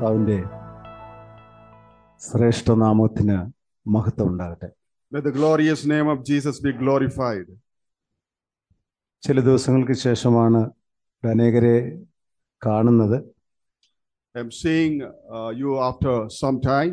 കർത്താവിൻ്റെ ശ്രേഷ്ഠനാമത്തിന് മഹത്വം ഉണ്ടാകട്ടെ May the glorious name of Jesus be glorified. ചില ദിവസങ്ങൾക്ക് ശേഷമാണ് ഇവിടെ അനേകരെ കാണുന്നത് I'm seeing uh, you after some time.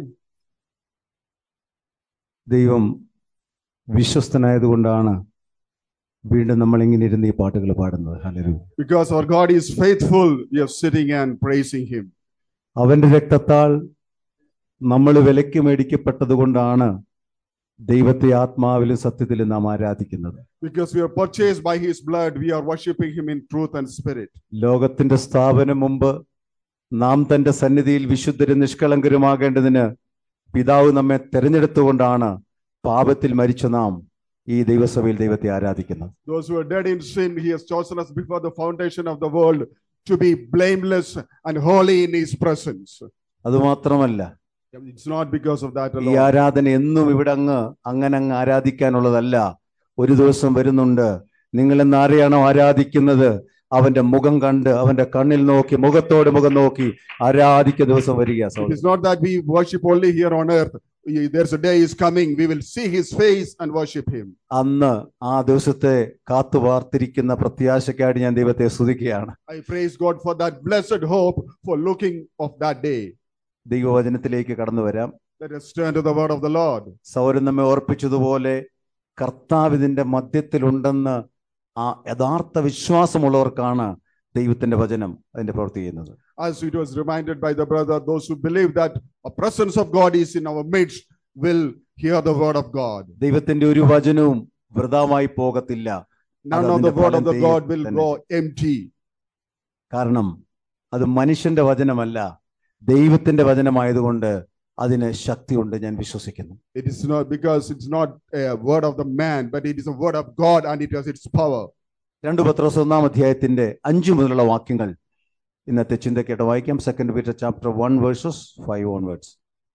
ദൈവം വിശ്വസ്തനായതുകൊണ്ടാണ് വീണ്ടും നമ്മൾ ഇങ്ങനെ ഇരുന്ന് ഈ പാട്ടുകൾ പാടുന്നത് ഹലരു Because our God is faithful, we are sitting and praising Him. അവന്റെ രക്തത്താൽ നമ്മൾ വിലയ്ക്ക് മേടിക്കപ്പെട്ടത് കൊണ്ടാണ് ദൈവത്തെ ആത്മാവിലും സത്യത്തിലും നാം ആരാധിക്കുന്നത് Because we are purchased by His blood, we are worshiping Him in truth and spirit. ലോകത്തിന്റെ സ്ഥാപനം മുമ്പ് നാം തന്റെ സന്നിധിയിൽ വിശുദ്ധരും നിഷ്കളങ്കരുമാകേണ്ടതിന് പിതാവ് നമ്മെ തെരഞ്ഞെടുത്തുകൊണ്ടാണ് പാപത്തിൽ മരിച്ച നാം ഈ ദൈവസഭയിൽ ദൈവത്തെ ആരാധിക്കുന്നത് Those who are dead in sin, He has chosen us before the foundation of the world to be blameless and holy in His presence. അതുമാത്രമല്ല It's not because of that ഈ alone. ആരാധന എന്നും ഇവിടെ അങ്ങ് അങ്ങനെ അങ്ങ് ആരാധിക്കാനുള്ളതല്ല ഒരു ദിവസം വരുന്നുണ്ട് നിങ്ങൾ ഇന്ന് ആരെയാണോ ആരാധിക്കുന്നത് അവന്റെ മുഖം കണ്ട് അവന്റെ കണ്ണിൽ നോക്കി മുഖത്തോട് മുഖം നോക്കി ആരാധിക്കുന്ന ദിവസം വരിക It സഹോദരൻ. is not that we worship only here on earth. We- There's a day is coming, we will see His face and worship Him. അന്ന് ആ ദിവസത്തെ കാത്തു വാർത്തിരിക്കുന്ന പ്രത്യാശയ്ക്കായിട്ട് ഞാൻ ദൈവത്തെ സ്തുതിക്കുകയാണ് I praise God for that blessed hope for looking of that day. ദൈവവചനത്തിലേക്ക് കടന്നു വരാം Let us turn to the word of the Lord. സൗരൻ നമ്മെ ഓർപ്പിച്ചതുപോലെ കർത്താവ് ഇതിന്റെ മധ്യത്തിലുണ്ടെന്ന് ആ യഥാർത്ഥ വിശ്വാസമുള്ളവർക്കാണ് ദൈവത്തിന്റെ വചനം അതിന്റെ പ്രവൃത്തി ചെയ്യുന്നത് As it was reminded by the brother, those who believe that a presence of God is in our midst will hear the word of God. ദൈവത്തിന്റെ ഒരു വചനവും വൃതാമായി പോകത്തില്ല None of അതിന്റെ the word of the ഫലം God will തന്നെ. go empty. കാരണം അത് മനുഷ്യന്റെ വചനമല്ല ദൈവത്തിന്റെ വചനമായതുകൊണ്ട് അതിന് ശക്തിയുണ്ട് ഞാൻ വിശ്വസിക്കുന്നു It is not because it's not a word of the man, but it is a word of God and it has its power. രണ്ടു പത്രോസ് ഒന്നാം അധ്യായത്തിന്റെ അഞ്ചു മുതലുള്ള വാക്യങ്ങൾ ഇന്നത്തെ ചിന്തയ്ക്കായിട്ട് വായിക്കാം second Peter chapter one verses five on words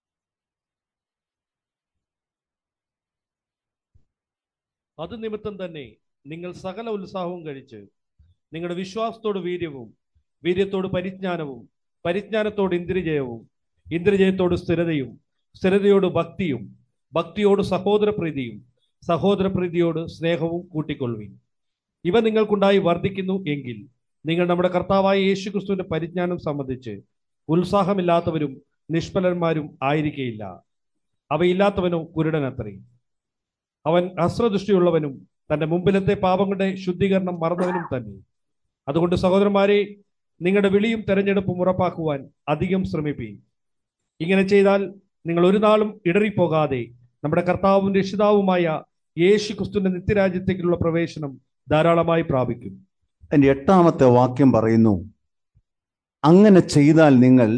അത് നിമിത്തം തന്നെ നിങ്ങൾ സകല ഉത്സാഹവും കഴിച്ച് നിങ്ങളുടെ വിശ്വാസത്തോട് വീര്യവും വീര്യത്തോട് പരിജ്ഞാനവും പരിജ്ഞാനത്തോട് ഇന്ദ്രജയവും ഇന്ദ്രജയത്തോട് സ്ഥിരതയും സ്ഥിരതയോട് ഭക്തിയും ഭക്തിയോട് സഹോദരപ്രീതിയും സഹോദരപ്രീതിയോട് സ്നേഹവും കൂട്ടിക്കൊള്ളുവിൻ ഇവ നിങ്ങൾക്കുണ്ടായി വർദ്ധിക്കുന്നു എങ്കിൽ നിങ്ങൾ നമ്മുടെ കർത്താവായ യേശുക്രിസ്തുവിന്റെ പരിജ്ഞാനം സംബന്ധിച്ച് ഉത്സാഹമില്ലാത്തവരും നിഷ്ഫലന്മാരും ആയിരിക്കയില്ല അവയില്ലാത്തവനോ കുരുടനത്രേ അവൻ അസ്രദൃഷ്ടിയുള്ളവനും തന്റെ മുമ്പിലത്തെ പാപങ്ങളുടെ ശുദ്ധീകരണം മറന്നവനും തന്നെ അതുകൊണ്ട് സഹോദരന്മാരെ നിങ്ങളുടെ വിളിയും തെരഞ്ഞെടുപ്പും ഉറപ്പാക്കുവാൻ അധികം ശ്രമിപ്പീൻ ഇങ്ങനെ ചെയ്താൽ നിങ്ങൾ ഒരു നാളും ഇടറിപ്പോകാതെ നമ്മുടെ കർത്താവും രക്ഷിതാവുമായ യേശു ക്രിസ്തുവിന്റെ നിത്യരാജ്യത്തേക്കുള്ള പ്രവേശനം ധാരാളമായി പ്രാപിക്കും അതിന്റെ എട്ടാമത്തെ വാക്യം പറയുന്നു അങ്ങനെ ചെയ്താൽ നിങ്ങൾ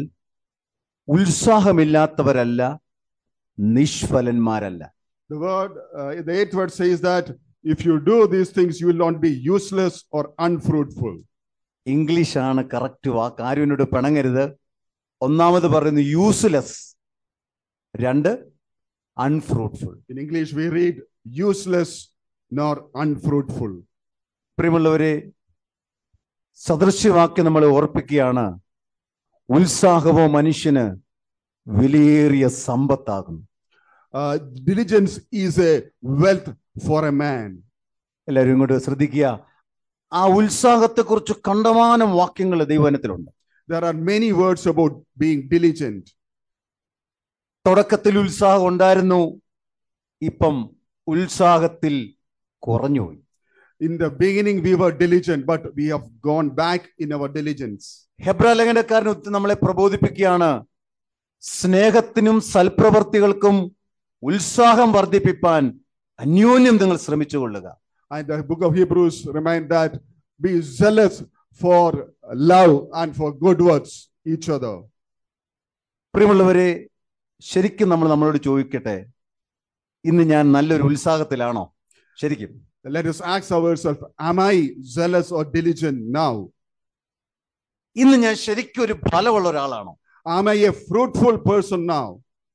ഉത്സാഹമില്ലാത്തവരല്ല നിഷ്ഫലന്മാരല്ല The word, uh, the eighth word says that if you do these things, you will not be useless or unfruitful. ഇംഗ്ലീഷാണ് കറക്റ്റ് വാക്ക് ആരും എന്നോട് പിണങ്ങരുത് ഒന്നാമത് പറയുന്നു യൂസ്ലെസ് രണ്ട് unfruitful In English, we read useless nor unfruitful. പ്രിയമുള്ളവരെ സദൃശ്യവാക്യം നമ്മളെ ഓർപ്പിക്കുകയാണ് ഉത്സാഹമോ മനുഷ്യന് വിലയേറിയ സമ്പത്താകുന്നു Uh, diligence is a wealth for a man. എല്ലാവരും ഇങ്ങോട്ട് ശ്രദ്ധിക്കുക ആ ഉത്സാഹത്തെക്കുറിച്ച് കണ്ടമാനം വാക്യങ്ങൾ ദൈവനത്തിലുണ്ട് There are many words about being diligent. തുടക്കത്തിൽ ഉത്സാഹം ഉണ്ടായിരുന്നു ഇപ്പം ഉത്സാഹത്തിൽ കുറഞ്ഞുപോയി In the beginning, we were diligent, but we have gone back in our diligence. ഹെബ്ര ലേഖനക്കാരൻ ഒത്ത് നമ്മളെ പ്രബോധിപ്പിക്കുകയാണ് സ്നേഹത്തിനും സൽപ്രവർത്തികൾക്കും ഉത്സാഹം വർദ്ധിപ്പിപ്പാൻ അന്യോന്യം നിങ്ങൾ ശ്രമിച്ചുകൊള്ളുക And the book of Hebrews remind that be zealous for love and for good works each other. പ്രിയമുള്ളവരെ ശരിക്കും നമ്മൾ നമ്മളോട് ചോദിക്കട്ടെ ഇന്ന് ഞാൻ നല്ലൊരു ഉത്സാഹത്തിലാണോ ശരിക്കും Let us ask ourselves, am I zealous or diligent now? ഇന്ന് ഞാൻ ശരിക്കും ഒരു ഫലമുള്ള ഒരാളാണോ Am I a fruitful person now?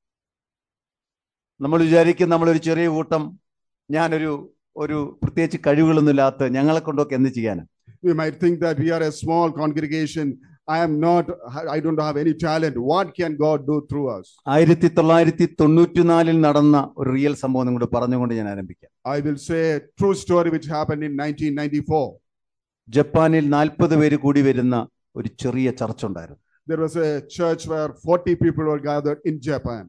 നമ്മൾ വിചാരിക്കും നമ്മളൊരു ചെറിയ കൂട്ടം ഞാനൊരു ഒരു പ്രത്യേകിച്ച് കഴിവുകളൊന്നും ഇല്ലാത്ത ഞങ്ങളെ കൊണ്ടൊക്കെ എന്ത് ചെയ്യാൻ We might think that we are a small congregation I am not, I don't have any talent. What can God do through us? ആയിരത്തി തൊള്ളായിരത്തി തൊണ്ണൂറ്റിനാലിൽ നടന്ന ഒരു റിയൽ സംഭവം നിങ്ങളോട് പറഞ്ഞുകൊണ്ട് ഞാൻ ആരംഭിക്കാം I will say a true story which happened in 1994. ജപ്പാനിൽ നാൽപ്പത് പേര് കൂടി വരുന്ന ഒരു ചെറിയ ചർച്ച ഉണ്ടായിരുന്നു There was a church where 40 people were gathered in Japan.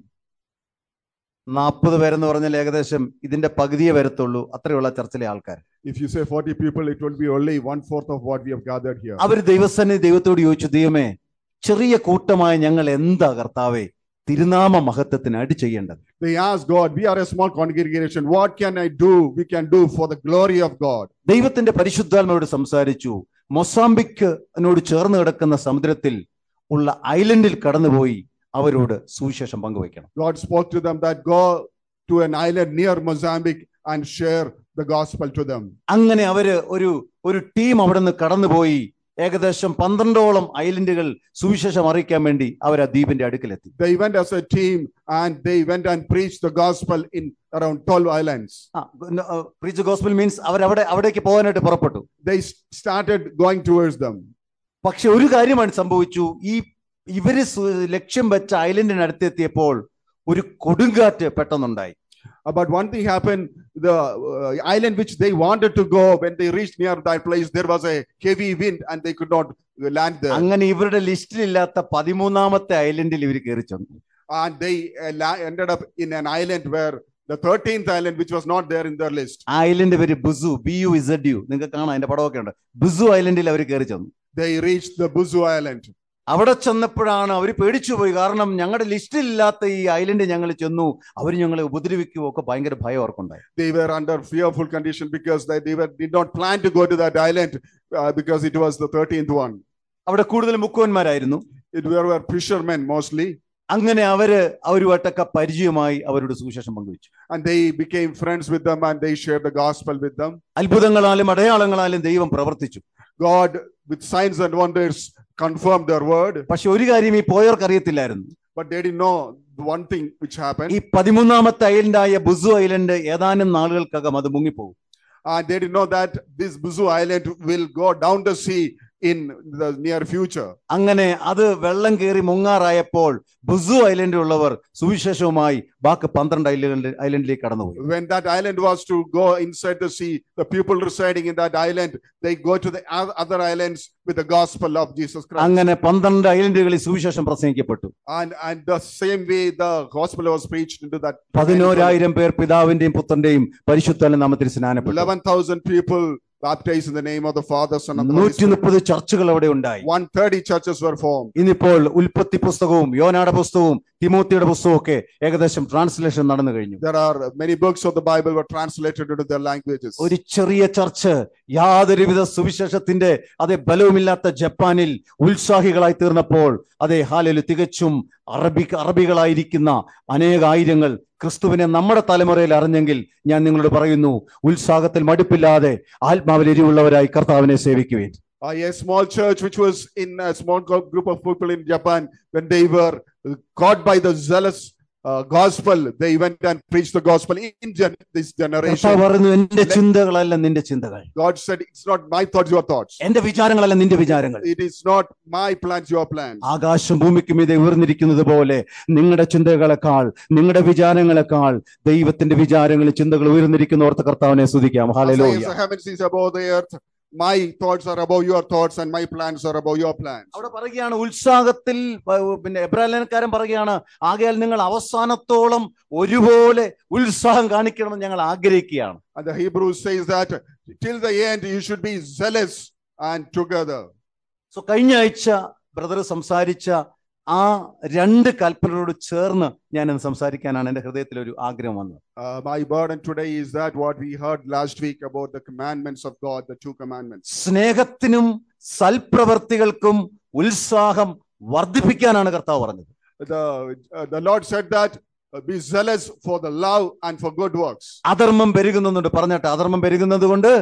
നാൽപ്പത് പേരെന്ന് പറഞ്ഞാൽ ഏകദേശം ഇതിന്റെ പകുതിയെ വരത്തുള്ളൂ അത്രയുള്ള ചർച്ചിലെ ആൾക്കാർ If you say 40 people, it will be only one fourth of what we have gathered here. അവർ ദൈവസന്നെ ദൈവത്തോട് ചോദിച്ചു ദൈവമേ ചെറിയ കൂട്ടമായ ഞങ്ങൾ എന്താ കർത്താവേ തിരുനാമ മഹത്വത്തിനായിട്ട് ചെയ്യേണ്ടത് They asked God, We are a small congregation. What can I do? We can do for the glory of God. ദൈവത്തിന്റെ പരിശുദ്ധാത്മാവോട് സംസാരിച്ചു മൊസാംബിക്കിനോട് ചേർന്ന് കിടക്കുന്ന സമുദ്രത്തിൽ ഉള്ള ഐലൻഡിൽ കടന്നുപോയി അവരോട് സുവിശേഷം പങ്കുവയ്ക്കണം God spoke to them that go to an island near Mozambique and share the gospel to them. അങ്ങനെ അവര് ഒരു ഒരു ടീം അവിടെ നിന്ന് കടന്നുപോയി ഏകദേശം പന്ത്രണ്ടോളം ഐലൻഡുകൾ സുവിശേഷം അറിയിക്കാൻ വേണ്ടി അവർ ആ ദ്വീപിന്റെ അടുക്കലെത്തി They went as a team and they went and preached the gospel in around 12 islands. Preach gospel means അവർ അവിടെ അവിടേക്ക് പോകാനായിട്ട് പുറപ്പെട്ടു They s- started going towards them. പക്ഷെ ഒരു കാര്യമാണ് സംഭവിച്ചു ഈ ഇവര് സു- ലക്ഷ്യം വെച്ച ഐലൻഡിനടുത്തെത്തിയപ്പോൾ ഒരു കൊടുങ്കാറ്റ് പെട്ടെന്നുണ്ടായി Uh, But one thing happened the uh, island which they wanted to go, when they reached near that place, there was a heavy wind and they could not uh, land there. അങ്ങനെ ഇവരുടെ ലിസ്റ്റിലില്ലാത്ത പതിമൂന്നാമത്തെ ഐലൻഡിൽ ഇവർ കയറി ചെന്നു And they uh, la- ended up in an island where the 13th island, which was not there in their list, ആ island പേര് Busu B U Z U നിങ്ങൾക്ക് കാണാം അതിന്റെ പടമൊക്കെ ഉണ്ട് ബുസു ഐലൻഡിൽ അവർ കയറി ചെന്നു they reached the Buzu Island. അവിടെ ചെന്നപ്പോഴാണ് അവർ പേടിച്ചു പോയി കാരണം ഞങ്ങളുടെ ലിസ്റ്റിലില്ലാത്ത ഈ ഐലൻഡ് ഞങ്ങൾ ചെന്നു അവർ ഞങ്ങളെ ഉപദ്രവിക്കുകയോ ഒക്കെ ഭയങ്കര ഭയം അവർക്കുണ്ടായി They were under fearful condition because they, they were, did not plan to go to that island uh, because it was the 13th one. അവിടെ കൂടുതൽ മുക്കുവന്മാരായിരുന്നു It were, were fishermen mostly, അങ്ങനെ അവര് അവരുമായിട്ടൊക്കെ പരിചയമായി അവരുടെ സുവിശേഷം പങ്കുവച്ചു and they became friends with them and they shared the gospel with them. അത്ഭുതങ്ങളാലും അടയാളങ്ങളാലും ദൈവം പ്രവർത്തിച്ചു God, with signs and wonders, confirmed their word, പക്ഷെ ഒരു കാര്യം ഈ പോയവർക്ക് അറിയത്തില്ലായിരുന്നു but they didn't know the one thing which happened. ഈ പതിമൂന്നാമത്തെ ഐലൻഡായ ബുസു ഐലൻഡ് ഏതാനും നാളുകൾക്കകം അത് മുങ്ങിപ്പോകും And they didn't know that this Buzu Island will go down the sea in the near future. അങ്ങനെ അത് വെള്ളം കയറി മുങ്ങാറായപ്പോൾ ബുസു ഐലൻഡിലുള്ളവർ സുവിശേഷവുമായി ബാക്കി പന്ത്രണ്ട് ഐലൻഡ് ഐലൻഡിലേക്ക് കടന്നുപോയി When that island was to go inside the sea, the people residing in that island, they go to the oth- other islands with the gospel of Jesus Christ. അങ്ങനെ പന്ത്രണ്ട് ഐലൻഡുകളിൽ സുവിശേഷം പ്രസംഗിക്കപ്പെട്ടു And and the same way the gospel was preached into that പതിനോരായിരം പേർ പിതാവിന്റെയും പുത്രന്റെയും പരിശുദ്ധ നാമത്തിൽ സ്നാനപ്പെട്ടു 11,000 people baptized in the name of the Father, Son, and the Holy നൂറ്റി Spirit. മുപ്പത് ചർച്ചുകൾ അവിടെ ഉണ്ടായി 130 churches were formed. ഇന്നിപ്പോൾ ഉൽപ്പത്തി പുസ്തകവും യോനാടെ പുസ്തകവും തിമോത്തിയുടെ പുസ്തകവും ഒക്കെ ഏകദേശം ട്രാൻസ്ലേഷൻ നടന്നു കഴിഞ്ഞു There are many books of the Bible were translated into their languages. ഒരു ചെറിയ ചർച്ച് യാതൊരുവിധ സുവിശേഷത്തിന്റെ അതേ ബലവുമില്ലാത്ത ജപ്പാനിൽ ഉത്സാഹികളായി തീർന്നപ്പോൾ അതേ ഹാലല് തികച്ചും അറബി അറബികളായിരിക്കുന്ന അനേകായിരങ്ങൾ ക്രിസ്തുവിനെ നമ്മുടെ തലമുറയിൽ അറിഞ്ഞെങ്കിൽ ഞാൻ നിങ്ങളോട് പറയുന്നു ഉത്സാഹത്തിൽ മടുപ്പില്ലാതെ ആത്മാവിൽ എരിവുള്ളവരായി കർത്താവിനെ സേവിക്കുവേൻ Uh, a small church which was in a small gro- group of people in Japan, when they were uh, caught by the zealous uh, gospel, they went and preached the gospel in gen- this കർത്താവ് generation. പറഞ്ഞു എന്റെ ചിന്തകളല്ല നിന്റെ ചിന്തകൾ God said, It's not my thoughts, your thoughts. എന്റെ വിചാരങ്ങളല്ല നിന്റെ വിചാരങ്ങൾ It is not my plans, your plans. ആകാശം ഭൂമിക്ക് മീതെ ഉയർന്നിരിക്കുന്നത് പോലെ നിങ്ങളുടെ ചിന്തകളെക്കാൾ നിങ്ങളുടെ വിചാരങ്ങളെക്കാൾ ദൈവത്തിന്റെ വിചാരങ്ങളും ചിന്തകൾ ഉയർന്നിരിക്കുന്ന ഓർത്ത് കർത്താവിനെ സ്തുതിക്കാം As high ഹാലലോയ as the heavens is above the earth, my thoughts are above your thoughts, and my plans are above your plans. അവിടെ പറയുകയാണ് ഉത്സാഹത്തിൽ പ- പിന്നെ എബ്രാലേനക്കാരൻ പറയുകയാണ് ആകയാൽ നിങ്ങൾ അവസാനത്തോളം ഒരുപോലെ ഉത്സാഹം കാണിക്കണമെന്ന് ഞങ്ങൾ ആഗ്രഹിക്കുകയാണ് And the Hebrews says that till the end you should be zealous and together. So കഴിഞ്ഞ ആഴ്ച ബ്രദർ സംസാരിച്ച ആ രണ്ട് കൽപ്പനയോട് ചേർന്ന് ഞാൻ ഇന്ന് സംസാരിക്കാനാണ് എൻ്റെ ഹൃദയത്തിൽ ഒരു ആഗ്രഹം വന്നത് Uh, my burden today is that what we heard last week about the commandments of God, the two commandments. സ്നേഹത്തിനും സൽപ്രവർത്തികൾക്കും ഉത്സാഹം വർദ്ധിപ്പിക്കാനാണ് കർത്താവ് പറഞ്ഞത് The, uh, the Lord said that uh, be zealous for the love and for good works. അധർമ്മം പെരുകുന്നുണ്ട് പറഞ്ഞിട്ട് അധർമ്മം പെരുകുന്നത് കൊണ്ട്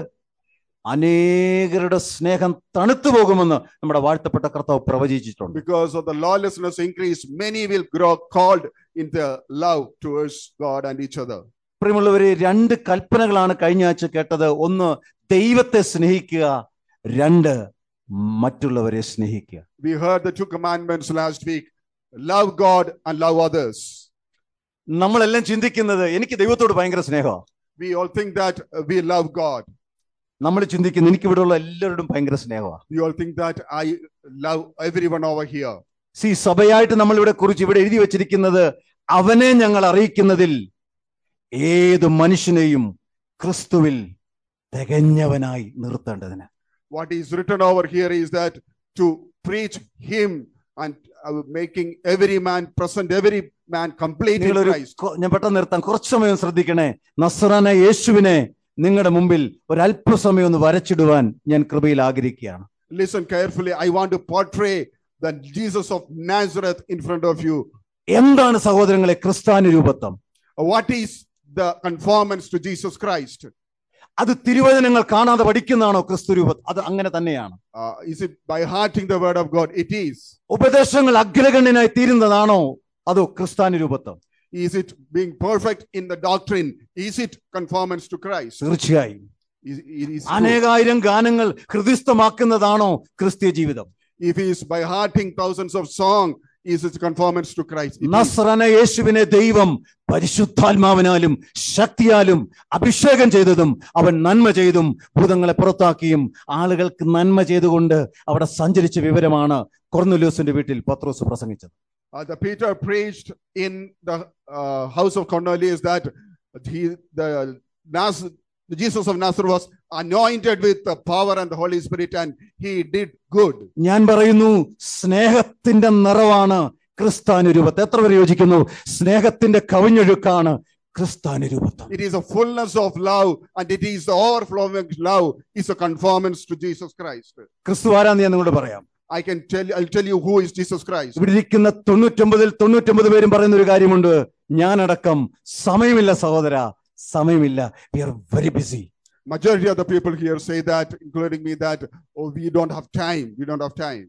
അനേകരുടെ സ്നേഹം തണുത്തു പോകുമെന്ന് നമ്മുടെ വാഴ്ത്തപ്പെട്ട കർത്താവ് പ്രവചിച്ചിട്ടുണ്ട് Because of the lawlessness increase, many will grow cold in their love towards God and each other. പ്രിയമുള്ളവര് രണ്ട് കൽപ്പനകളാണ് കഴിഞ്ഞ ആഴ്ച കേട്ടത് ഒന്ന് ദൈവത്തെ സ്നേഹിക്കുക രണ്ട് മറ്റുള്ളവരെ സ്നേഹിക്കുക We heard the two commandments last week love God and love others. നമ്മളെല്ലാം ചിന്തിക്കുന്നത് എനിക്ക് ദൈവത്തോട് ഭയങ്കര സ്നേഹമാണ് We all think that uh, we love God. നമ്മൾ ചിന്തിക്കുന്നത് എനിക്ക് ഇവിടെയുള്ള എല്ലാവരോടും ഭയങ്കര സ്നേഹമാണ് We all think that I love everyone over here. സി സഭയായിട്ട് നമ്മൾ ഇവിടെ കുറിച്ച് ഇവിടെ എഴുതി വച്ചിരിക്കുന്നത് അവനെ ഞങ്ങൾ അറിയിക്കുന്നതിൽ ഏത് മനുഷ്യനെയും ക്രിസ്തുവിൽ തികഞ്ഞവനായി നിർത്തേണ്ടതിന് What is written over here is that to preach Him and uh, making every man present, every man complete in നിങ്ങളൊരു Christ. കൊ- ഞാൻ പെട്ടെന്ന് നിർത്താൻ കുറച്ച് സമയം ശ്രദ്ധിക്കണേ നസ്രാന യേശുവിനെ നിങ്ങളുടെ മുമ്പിൽ ഒരല്പസമയം ഒന്ന് വരച്ചിടുവാൻ ഞാൻ കൃപയിൽ ആഗ്രഹിക്കുകയാണ് Listen carefully. I want to portray the Jesus of Nazareth in front of you. എന്താണ് സഹോദരങ്ങളെ ക്രിസ്താനു രൂപത്വം What is the conformance to Jesus Christ? അത് തിരുവചനങ്ങൾ കാണാതെ പഠിക്കുന്നതാണോ ക്രിസ്തു രൂപം അത് അങ്ങനെ തന്നെയാണ് Uh, is it by hearting the word of God? It is. ഉപദേശങ്ങൾ അഗ്രഗണ്യനായി തീരുന്നതാണോ അതോ ക്രിസ്താനു രൂപത്വം Is it being perfect in the doctrine? Is it conformance to Christ? തീർച്ചയായും Is, it is true. അനേകായിരം ഗാനങ്ങൾ ഹൃദയസ്ഥമാക്കുന്നതാണോ ക്രിസ്തീയ ജീവിതം If he is by hearting thousands of song, is it conformance to Christ? It is. നസ്രന യേശുവിനെ ദൈവം പരിശുദ്ധാത്മാവിനാലും ശക്തിയാലും അഭിഷേകം ചെയ്തതും അവൻ നന്മ ചെയ്തും ഭൂതങ്ങളെ പുറത്താക്കിയും ആളുകൾക്ക് നന്മ ചെയ്തുകൊണ്ട് അവിടെ സഞ്ചരിച്ച വിവരമാണ് കൊർന്നുലൂസിന്റെ വീട്ടിൽ പത്രോസ് പ്രസംഗിച്ചത് Uh, the Peter preached in the uh, house of Cornelius that he, the, Naz- the Jesus of Nazareth was anointed with the power and the Holy Spirit, and he did good. ഞാൻ പറയുന്നു സ്നേഹത്തിന്റെ നിറവാണ് ക്രിസ്താനുരൂപത്തെ എത്ര പേര് യോജിക്കുന്നു സ്നേഹത്തിന്റെ കവിഞ്ഞൊഴുക്കാണ് ക്രിസ്താനുരൂപത്വം It is a fullness of love, and it is the overflowing love is a conformance to Jesus Christ. ക്രിസ്തു ആരാന്ന് ഞാൻ നിങ്ങളോട് പറയാം I can tell I'll tell you who is Jesus Christ. ഇവിടെ ഇരിക്കുന്ന തൊണ്ണൂറ്റൊമ്പതിൽ തൊണ്ണൂറ്റൊമ്പത് പേരും പറയുന്ന ഒരു കാര്യമുണ്ട് ഞാനടക്കം സമയമില്ല സഹോദര സമയമില്ല we are very busy Majority of the people here say that, including me, that oh, we don't have time. We don't have time.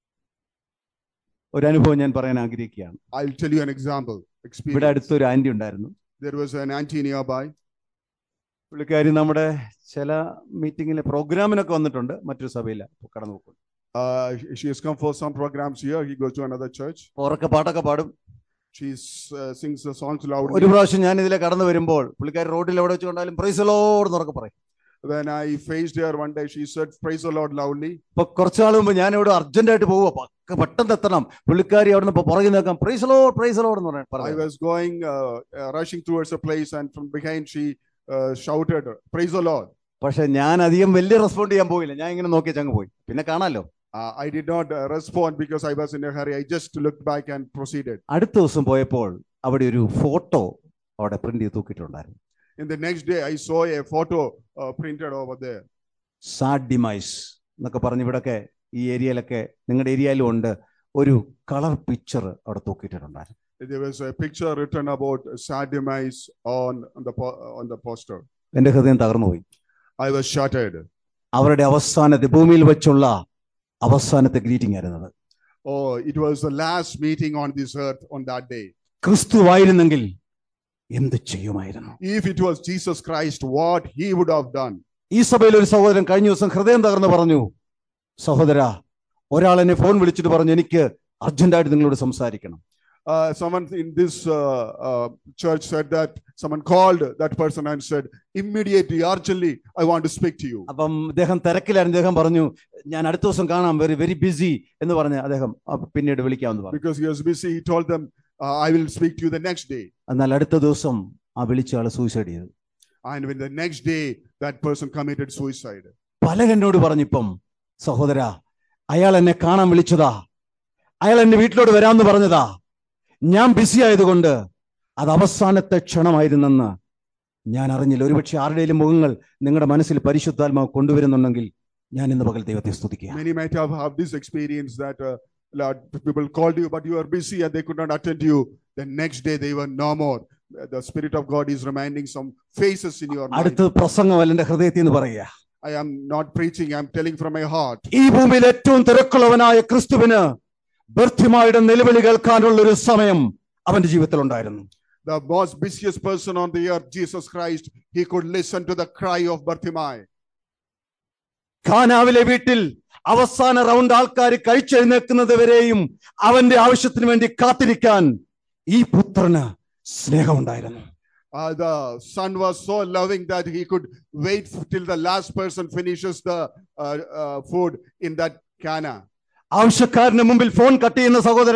ഒരു അനുഭവം ഞാൻ പറയാൻ ആഗ്രഹിക്കുകയാണ് I'll tell you an example. ഇവിടെ Experience. അടുത്തൊരു ആന്റി ഉണ്ടായിരുന്നു There was an auntie nearby. പുള്ളിക്കാരി നമ്മുടെ ചില മീറ്റിങ്ങിലെ പ്രോഗ്രാമിനൊക്കെ വന്നിട്ടുണ്ട് മറ്റൊരു സഭയില്ല കടന്നു പോകും Uh, she has come for some programs here. He goes to another church. ഉറക്കെ പാട്ടൊക്കെ പാടും She uh, sings the songs ഒരു loudly. പ്രാവശ്യം ഞാൻ ഇതിലെ കടന്നു വരുമ്പോൾ പുള്ളിക്കാരി റോഡിൽ എവിടെ വെച്ച് കൊണ്ടാലും പ്രൈസലോട് ഉറക്കെ പറയും When I faced her one day, she said, Praise the Lord loudly. ഇപ്പൊ കുറച്ചു നാൾ മുമ്പ് ഞാൻ ഇവിടെ അർജന്റായിട്ട് പോവുക പക്ക പെട്ടെന്ന് എത്തണം പുള്ളിക്കാരി അവിടെ നിന്ന് ഇപ്പൊ പുറകെ നിൽക്കാം പ്രൈസലോ പ്രൈസലോ എന്ന് പറയാൻ I പറഞ്ഞു was going, uh, uh, rushing towards a place, and from behind, she uh, shouted, Praise the Lord. പക്ഷെ ഞാൻ അധികം വലിയ റെസ്പോണ്ട് ചെയ്യാൻ പോയില്ല ഞാൻ ഇങ്ങനെ നോക്കി ചങ്ങ് പോയി പിന്നെ കാണാലോ Uh, I did not uh, respond because I was in a hurry. I just looked back and proceeded. അടുത്ത ദിവസം പോയപ്പോൾ അവിടെ ഒരു ഫോട്ടോ അവിടെ പ്രിന്റ് ചെയ്ത് തൂക്കിയിട്ടുണ്ടായിരുന്നു In the next day, I saw a photo uh, printed over there. Sad demise എന്നൊക്കെ പറഞ്ഞ് ഇവിടൊക്കെ ഈ ഏരിയയിലൊക്കെ നിങ്ങളുടെ ഏരിയയിലും ഉണ്ട് ഒരു കളർ പിക്ചർ അവിടെ തൂക്കിയിട്ടുണ്ടായിരുന്നു There was a picture written about sad demise on, on the po- on the poster. എന്റെ ഹൃദയം തകർന്നു പോയി I was shattered. അവരുടെ അവസാനത്തെ ഭൂമിയിൽ വെച്ചുള്ള അവസാനത്തെ ഗ്രീറ്റിംഗ് ആയിരുന്നത് Oh, it was the last meeting on this earth on that day. ക്രിസ്തുവായിരുന്നെങ്കിൽ എന്ത് ചെയ്യുമായിരുന്നു If it was Jesus Christ, what he would have done. ഈ സഭയിൽ ഒരു സഹോദരൻ കഴിഞ്ഞ ദിവസം ഹൃദയം തകർന്ന് പറഞ്ഞു സഹോദര ഒരാൾ എന്നെ ഫോൺ വിളിച്ചിട്ട് പറഞ്ഞു എനിക്ക് അർജന്റായിട്ട് നിങ്ങളോട് സംസാരിക്കണം Uh, someone in this uh, uh, church said that someone called that person and said, immediately, urgently, I want to speak to you. അപ്പം അദ്ദേഹം തിരക്കിലായിരുന്നു അദ്ദേഹം പറഞ്ഞു ഞാൻ അടുത്ത ദിവസം കാണാം വെരി വെരി ബിസി എന്ന് പറഞ്ഞ് അദ്ദേഹം അപ്പൊ പിന്നീട് വിളിക്കാമെന്ന് പറഞ്ഞു Because he was busy, he told them, uh, I will speak to you the next day. എന്നാൽ അടുത്ത ദിവസം ആ വിളിച്ച ആള് സൂയിസൈഡ് ചെയ്തു And when the next day, that person committed suicide. പലരെന്നോട് പറഞ്ഞിപ്പം സഹോദര അയാൾ എന്നെ കാണാൻ വിളിച്ചതാ അയാൾ എന്റെ വീട്ടിലോട്ട് വരാമെന്ന് പറഞ്ഞതാ ഞാൻ ബിസി ആയതുകൊണ്ട് അത് അവസാനത്തെ ക്ഷണമായിരുന്നെന്ന് ഞാൻ അറിഞ്ഞില്ല ഒരുപക്ഷെ ആരുടെയും മുഖങ്ങൾ നിങ്ങളുടെ മനസ്സിൽ പരിശുദ്ധാത്മാവ് കൊണ്ടുവരുന്നുണ്ടെങ്കിൽ ഞാൻ ഇന്ന് പകൽ ദൈവത്തെ സ്തുതിക്കുക Many might have, have this experience that uh, Lord, people called you, but you are busy and they could not attend you. The next day, they were no more. The Spirit of God is reminding some faces in your mind. അടുത്ത പ്രസംഗമല്ല എന്റെ ഹൃദയത്തിൽ നിന്ന് പറയുക I am not preaching, I'm telling from my heart. ഈ ഭൂമിയിൽ ഏറ്റവും തിരക്കുള്ളവനായ ക്രിസ്തുവിന് ബർത്തിമായുടെ നിലവിളി കേൾക്കാനുള്ള ഒരു സമയം അവന്റെ ജീവിതത്തിൽ ഉണ്ടായിരുന്നു The most busiest person on the earth, Jesus Christ, he could listen to the cry of Bartimaeus. ഖാനാവിലെ വീട്ടിൽ അവസാന റൗണ്ട് ആൾക്കാർ കഴിച്ചെഴുന്നേക്കുന്നത് വരെയും അവന്റെ ആവശ്യത്തിന് വേണ്ടി കാത്തിരിക്കാൻ ഈ പുത്രന് സ്നേഹമുണ്ടായിരുന്നു Uh, the son was so loving that he could wait f- till the last person finishes the uh, uh, food in that Cana. ആവശ്യക്കാരന് മുമ്പിൽ ഫോൺ കട്ട് ചെയ്യുന്ന സഹോദര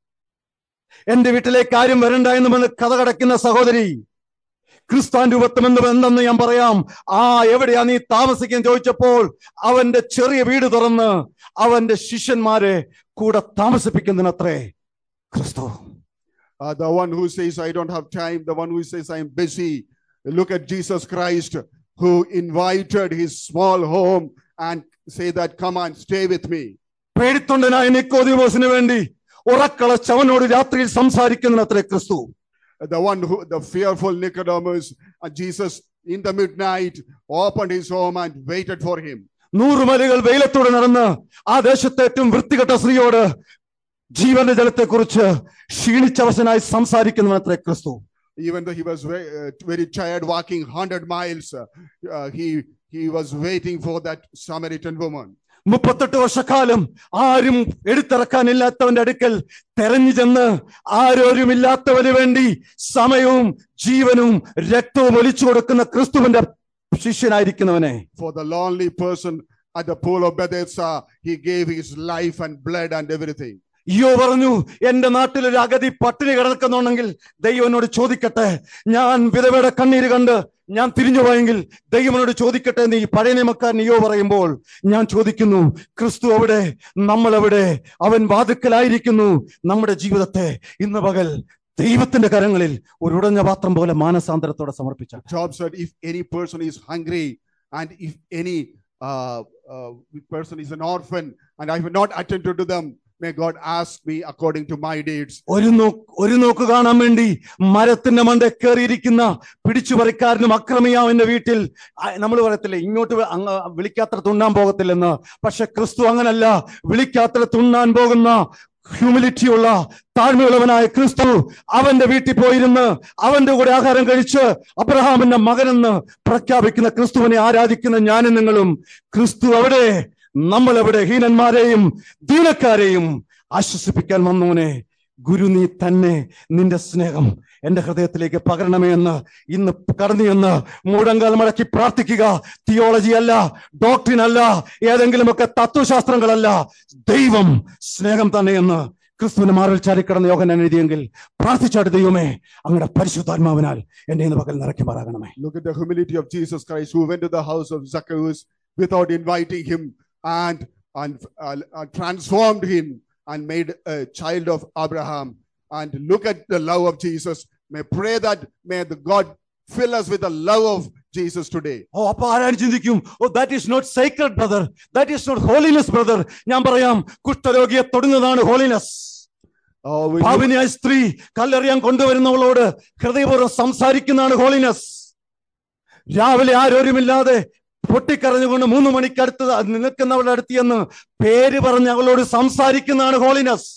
എന്റെ വീട്ടിലേക്ക് ആരും വരണ്ട എന്ന് പറഞ്ഞ് കഥ കടക്കുന്ന സഹോദരി ക്രിസ്താൻ രൂപത്വം എന്ന് എന്തെന്ന് ഞാൻ പറയാം ആ എവിടെയാ നീ താമസിക്കാൻ ചോദിച്ചപ്പോൾ അവന്റെ ചെറിയ വീട് തുറന്ന് അവന്റെ ശിഷ്യന്മാരെ കൂടെ താമസിപ്പിക്കുന്നതിനത്രേ ക്രിസ്തു Uh, the one who says, I don't have time, the one who says, I'm busy. Look at Jesus Christ who invited his small home and say that, come on, stay with me. പേടിത്തൊണ്ടനായ നിക്കോദിമോസിന് വേണ്ടി ഉറക്കളച്ച് അവനോട് രാത്രിയിൽ സംസാരിക്കുന്നതിനത്രേ ക്രിസ്തു The one who, the fearful Nicodemus, and Jesus in the midnight opened his home and waited for him. നൂറുമലകൾ വെയിലത്തോടെ നടന്ന് ആ ദേശത്തെ ഏറ്റവും വൃത്തികെട്ട സ്ത്രീയോട് ജീവന്റെ ജലത്തെക്കുറിച്ച് ക്ഷീണിച്ചവശനായി സംസാരിക്കുന്നവനത്രേ ക്രിസ്തു even though he was very, uh, very tired walking 100 miles uh, uh, he he was waiting for that samaritan woman മുപ്പത്തെട്ട് വർഷക്കാലം ആരും എടുത്തിറക്കാനില്ലാത്തവന്റെ അടുക്കൽ തെരഞ്ഞു ചെന്ന് ആരോരുമില്ലാത്തവന് വേണ്ടി സമയവും ജീവനും രക്തവും ഒലിച്ചു കൊടുക്കുന്ന ക്രിസ്തുവിന്റെ ശിഷ്യനായിരിക്കുന്നവനെ for the lonely person at the pool of bethesda he gave his life and blood and everything അയ്യോ പറഞ്ഞു എന്റെ നാട്ടിൽ ഒരു അഗതി പട്ടിണി കിടക്കുന്നുണ്ടെങ്കിൽ ദൈവം എന്നോട് ചോദിക്കട്ടെ ഞാൻ വിധവയുടെ കണ്ണീര് കണ്ട് ഞാൻ തിരിഞ്ഞു പോയെങ്കിൽ ദൈവം എന്നോട് ചോദിക്കട്ടെ എന്ന് ഈ പഴയ നിയമക്കാരൻ അയ്യോ പറയുമ്പോൾ ഞാൻ ചോദിക്കുന്നു ക്രിസ്തു അവിടെ നമ്മൾ എവിടെ അവൻ വാതുക്കലായിരിക്കുന്നു നമ്മുടെ ജീവിതത്തെ ഇന്ന് പകൽ ദൈവത്തിന്റെ കരങ്ങളിൽ ഒരു ഉടഞ്ഞ പാത്രം പോലെ മാനസാന്തരത്തോടെ സമർപ്പിച്ച job said if any person is hungry and if any uh, uh, person is an orphan and i have not attended to them may god ask me according to my deeds ഒരു നോക്ക് ഒരു നോക്ക് കാണാൻ വേണ്ടി മരത്തിന്റെ മണ്ട കയറിയിരിക്കുന്ന പിടിച്ചുപറിക്കാരനും അക്രമിയാവിന്റെ വീട്ടിൽ നമ്മൾ പറയത്തില്ലേ ഇങ്ങോട്ട് വ- അങ്ങ് വിളിക്കാത്ര തുണ്ണാൻ പോകത്തില്ലെന്ന് പക്ഷെ ക്രിസ്തു അങ്ങനല്ല വിളിക്കാത്ര തുണ്ണാൻ പോകുന്ന ഹ്യൂമിലിറ്റി ഉള്ള താഴ്മയുള്ളവനായ ക്രിസ്തു അവന്റെ വീട്ടിൽ പോയിരുന്ന് അവന്റെ കൂടെ ആഹാരം കഴിച്ച് അബ്രഹാമിന്റെ മകനെന്ന് പ്രഖ്യാപിക്കുന്ന ക്രിസ്തുവിനെ ആരാധിക്കുന്ന ഞാനും നിങ്ങളും ക്രിസ്തു അവിടെ നമ്മൾ എവിടെ ഹീനന്മാരെയും ദീനക്കാരെയും ആശ്വസിപ്പിക്കാൻ വന്നവനെ ഗുരു നീ തന്നെ നിന്റെ സ്നേഹം എന്റെ ഹൃദയത്തിലേക്ക് പകരണമേ എന്ന് ഇന്ന് കടന്നു എന്ന് മൂടങ്കാൽ മടക്കി പ്രാർത്ഥിക്കുക തിയോളജി അല്ല ഡോക്ടറിൻ അല്ല ഏതെങ്കിലുമൊക്കെ തത്വശാസ്ത്രങ്ങളല്ല ദൈവം സ്നേഹം തന്നെയെന്ന് ക്രിസ്തുവിന്റെ മാറിൽ ചാരിക്കിടന്ന യോഗൻ എഴുതിയെങ്കിൽ പ്രാർത്ഥിച്ചാട്ട് ദൈവമേ അങ്ങയുടെ പരിശുദ്ധാത്മാവിനാൽ എന്നെ ഇന്ന് പകൽ നിറയ്ക്കുമാറാകണമേ Look at the humility of Jesus Christ, who went to the house of Zacchaeus without inviting him and, and uh, uh, transformed him and made a child of Abraham. And look at the love of Jesus. May pray that may the God fill us with the love of Jesus today. ഓ അപ്പൊ ആരാണ് ചിന്തിക്കും oh that is not sacred brother that is not holiness brother ഞാൻ പറയാം കുഷ്ഠരോഗിയെ തൊടുന്നതാണ് holiness Oh, when you- ഭാവിനിയായ സ്ത്രീ കല്ലെറിയാൻ കൊണ്ടുവരുന്നവളോട് ഹൃദയപൂർവ്വം സംസാരിക്കുന്നതാണ് ഹോളിനെസ് രാവിലെ ആരോരുമില്ലാതെ പൊട്ടിക്കരഞ്ഞുകൊണ്ട് മൂന്ന് മണിക്കടുത്ത് നിൽക്കുന്നവളുടെ അടുത്ത് എന്ന് പേര് പറഞ്ഞ് അവളോട് സംസാരിക്കുന്നതാണ് ഹോളിനെസ്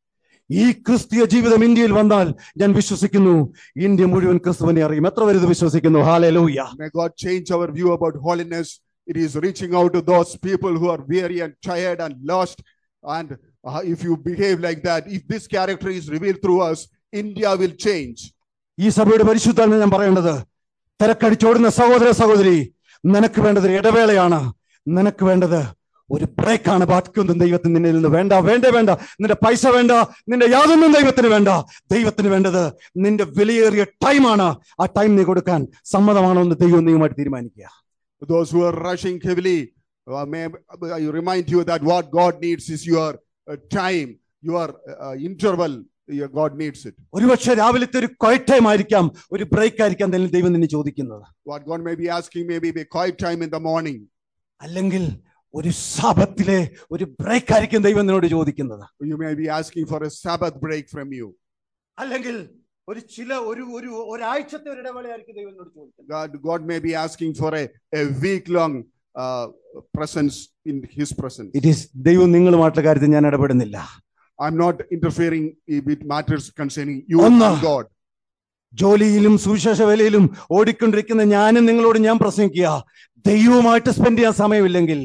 ഈ ക്രിസ്തീയ ജീവിതം ഇന്ത്യയിൽ വന്നാൽ ഞാൻ വിശ്വസിക്കുന്നു ഇന്ത്യ മുഴുവൻ ക്രിസ്തുവിനെ അറിയും എത്ര പേര് ഇത് വിശ്വസിക്കുന്നു ഹാലേ ലൂയ്യ May God change our view about holiness. It is reaching out to those people who are weary and tired and lost. And uh, if you behave like that, if this character is revealed through us, India will change. ഈ സഭയുടെ പരിശുദ്ധാണ് ഞാൻ പറയേണ്ടത് തിരക്കടിച്ചോടുന്ന സഹോദര സഹോദരി നിനക്ക് വേണ്ടത് ഒരു ഇടവേളയാണ് നിനക്ക് വേണ്ടത് ഒരു ബ്രേക്കാണ് ബാക്കിയൊന്നും ദൈവത്തിന് നിന്നിൽ നിന്ന് വേണ്ട വേണ്ട വേണ്ട നിന്റെ പൈസ വേണ്ട നിന്റെ യാതൊന്നും ദൈവത്തിന് വേണ്ട ദൈവത്തിന് വേണ്ടത് നിന്റെ വിലയേറിയ ടൈമാണ് ആ ടൈം നീ കൊടുക്കാൻ സമ്മതമാണോ എന്ന് ദൈവം നീയുമായിട്ട് തീരുമാനിക്കുക Those who are rushing heavily, uh, may I remind you that what God needs is your uh, time, your uh, interval. Your God needs it. ഒരുപക്ഷെ രാവിലത്തെ ഒരു ക്വൈറ്റ് ടൈം ആയിരിക്കാം ഒരു ബ്രേക്ക് ആയിരിക്കാം തന്നെ ദൈവം നിന്നെ ചോദിക്കുന്നത് What God may be asking, maybe a quiet time in the morning. അല്ലെങ്കിൽ ഒരു ശാപത്തിലെ ഒരു ബ്രേക്ക് ആയിരിക്കും ദൈവം നിന്നോട് ചോദിക്കുന്നത് You may be asking for a Sabbath break from you. അല്ലെങ്കിൽ ഒരു ചില ഒരു ഒരു ഒരാഴ്ചത്തെ ഒരു ഇടവേളയായിരിക്കും ദൈവം എന്നോട് ചോദിക്കുന്നത് God, God may be asking for a, a week long uh, presence in His presence. It is ദൈവം നിങ്ങളുമായിട്ടുള്ള കാര്യത്തിൽ ഞാൻ ഇടപെടുന്നില്ല I'm not interfering with matters concerning you Onna. and God. ജോലിയിലും സുവിശേഷ വേലയിലും ഓടിക്കൊണ്ടിരിക്കുന്ന ഞാനും നിങ്ങളോട് ഞാൻ പ്രസംഗിക്കുക ദൈവവുമായിട്ട് സ്പെൻഡ് ചെയ്യാൻ സമയമില്ലെങ്കിൽ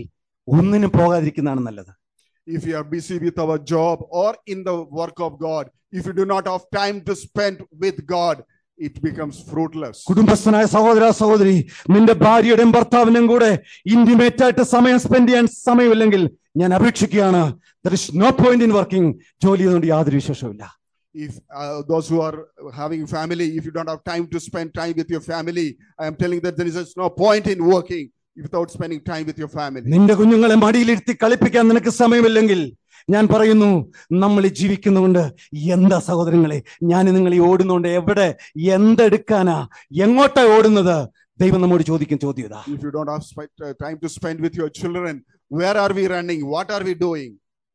ഒന്നിനും പോകാതിരിക്കുന്നതാണ് നല്ലത് If you are busy with our job or in the work of God, if you do not have time to spend with God, it becomes fruitless. കുടുംബസ്ഥനായ സഹോദര സഹോദരി നിന്റെ ഭാര്യയുടെയും ഭർത്താവിനും കൂടെ ഇന്റിമേറ്റ് ആയിട്ട് സമയം സ്പെൻഡ് ചെയ്യാൻ സമയമില്ലെങ്കിൽ ഞാൻ അപേക്ഷിക്കുകയാണ് there is no point in working ജോലി ചെയ്തുകൊണ്ട് യാതൊരു വിശേഷമില്ല If uh, those who are having family, if you don't have time to spend time with your family, I am telling that there is just no point in working without spending time with your family. നിന്റെ കുഞ്ഞുങ്ങളെ മടിയിലിരുത്തി കളിപ്പിക്കാൻ നിനക്ക് സമയമില്ലെങ്കിൽ ഞാൻ പറയുന്നു നമ്മൾ ഈ ജീവിക്കുന്നുകൊണ്ട് എന്താ സഹോദരങ്ങളെ ഞാൻ നിങ്ങൾ ഈ ഓടുന്നുണ്ട് എവിടെ എന്തെടുക്കാനാ എങ്ങോട്ടാ ഓടുന്നത് ദൈവം നമ്മോട് ചോദിക്കും ചോദ്യം ഇതാ If you don't have spe- uh, time to spend with your children, where are we running? What are we doing?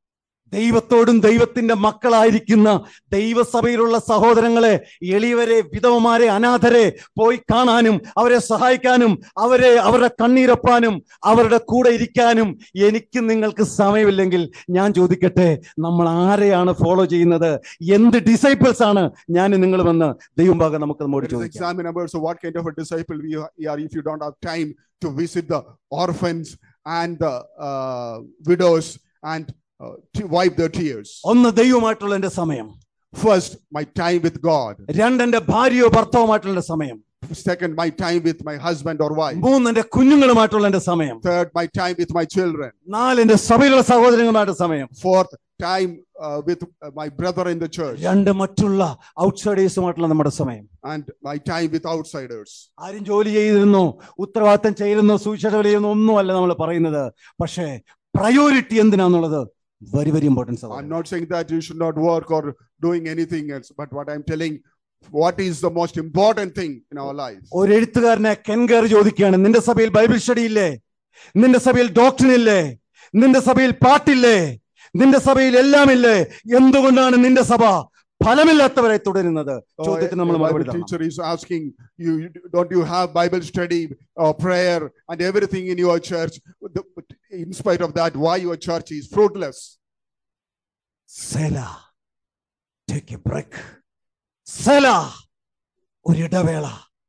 ദൈവത്തോടും ദൈവത്തിന്റെ മക്കളായിരിക്കുന്ന ദൈവസഭയിലുള്ള സഹോദരങ്ങളെ എളിയവരെ വിധവമാരെ അനാഥരെ പോയി കാണാനും അവരെ സഹായിക്കാനും അവരെ അവരുടെ കണ്ണീരൊപ്പാനും അവരുടെ കൂടെ ഇരിക്കാനും എനിക്ക് നിങ്ങൾക്ക് സമയമില്ലെങ്കിൽ ഞാൻ ചോദിക്കട്ടെ നമ്മൾ ആരെയാണ് ഫോളോ ചെയ്യുന്നത് എന്ത് ഡിസൈപ്പിൾസ് ആണ് ഞാൻ നിങ്ങൾ വന്ന് ദൈവം ഭാഗം നമുക്ക് നമ്മോട് Let us ചോദിക്കാം examine about so what kind of a disciple we are if you don't have time to visit the orphans and the uh, widows and uh, to wipe their tears. ഒന്ന് ദൈവമായിട്ടുള്ള എന്റെ സമയം First, my time with God. രണ്ട് എന്റെ ഭാര്യയോ ഭർത്താവുമായിട്ടുള്ള എന്റെ സമയം Second, my time with my husband or wife. മൂന്ന് എന്റെ കുഞ്ഞുങ്ങളുമായിട്ടുള്ള എന്റെ സമയം Third, my time with my children. നാല് എന്റെ സഭയിലുള്ള സഹോദരങ്ങളുമായിട്ട് സമയം Fourth, time uh, with uh, my brother in the church. രണ്ട് മറ്റുള്ള ഔട്ട്സൈഡേഴ്സുമായിട്ടുള്ള നമ്മുടെ സമയം And my time with outsiders. ആരും ജോലി ചെയ്തിരുന്നോ ഉത്തരവാദിത്തം ചെയ്യുന്നോ സുവിശേഷ ചെയ്യുന്നോ ഒന്നുമല്ല നമ്മൾ പറയുന്നത് പക്ഷേ പ്രയോറിറ്റി എന്തിനാന്നുള്ളത് very very importance I'm not saying that you should not work or doing anything else, but what I'm telling, what is the most important thing in our life? ഒരു എഴുത്തുകാരനെ കെൻകർ ചോദിക്കുകയാണ് നിന്റെ സഭയിൽ ബൈബിൾ സ്റ്റഡി ഇല്ലേ നിന്റെ സഭയിൽ doctrine ഇല്ലേ നിന്റെ സഭയിൽ പാട്ടില്ലേ നിന്റെ സഭയിൽ എല്ലാം ഇല്ലേ എന്തുകൊണ്ടാണ് നിന്റെ സഭ ഫലമില്ലാത്തവരെ തുടരുന്നത് Oh, ചോദ്യത്തിന് a നമ്മൾ Bible മറുപടി തരണം. teacher is asking you, you- don't you have Bible study or prayer and everything in your church? The- In spite of that, why your church is fruitless? Selah take a break selah ഒരു ഇടവേള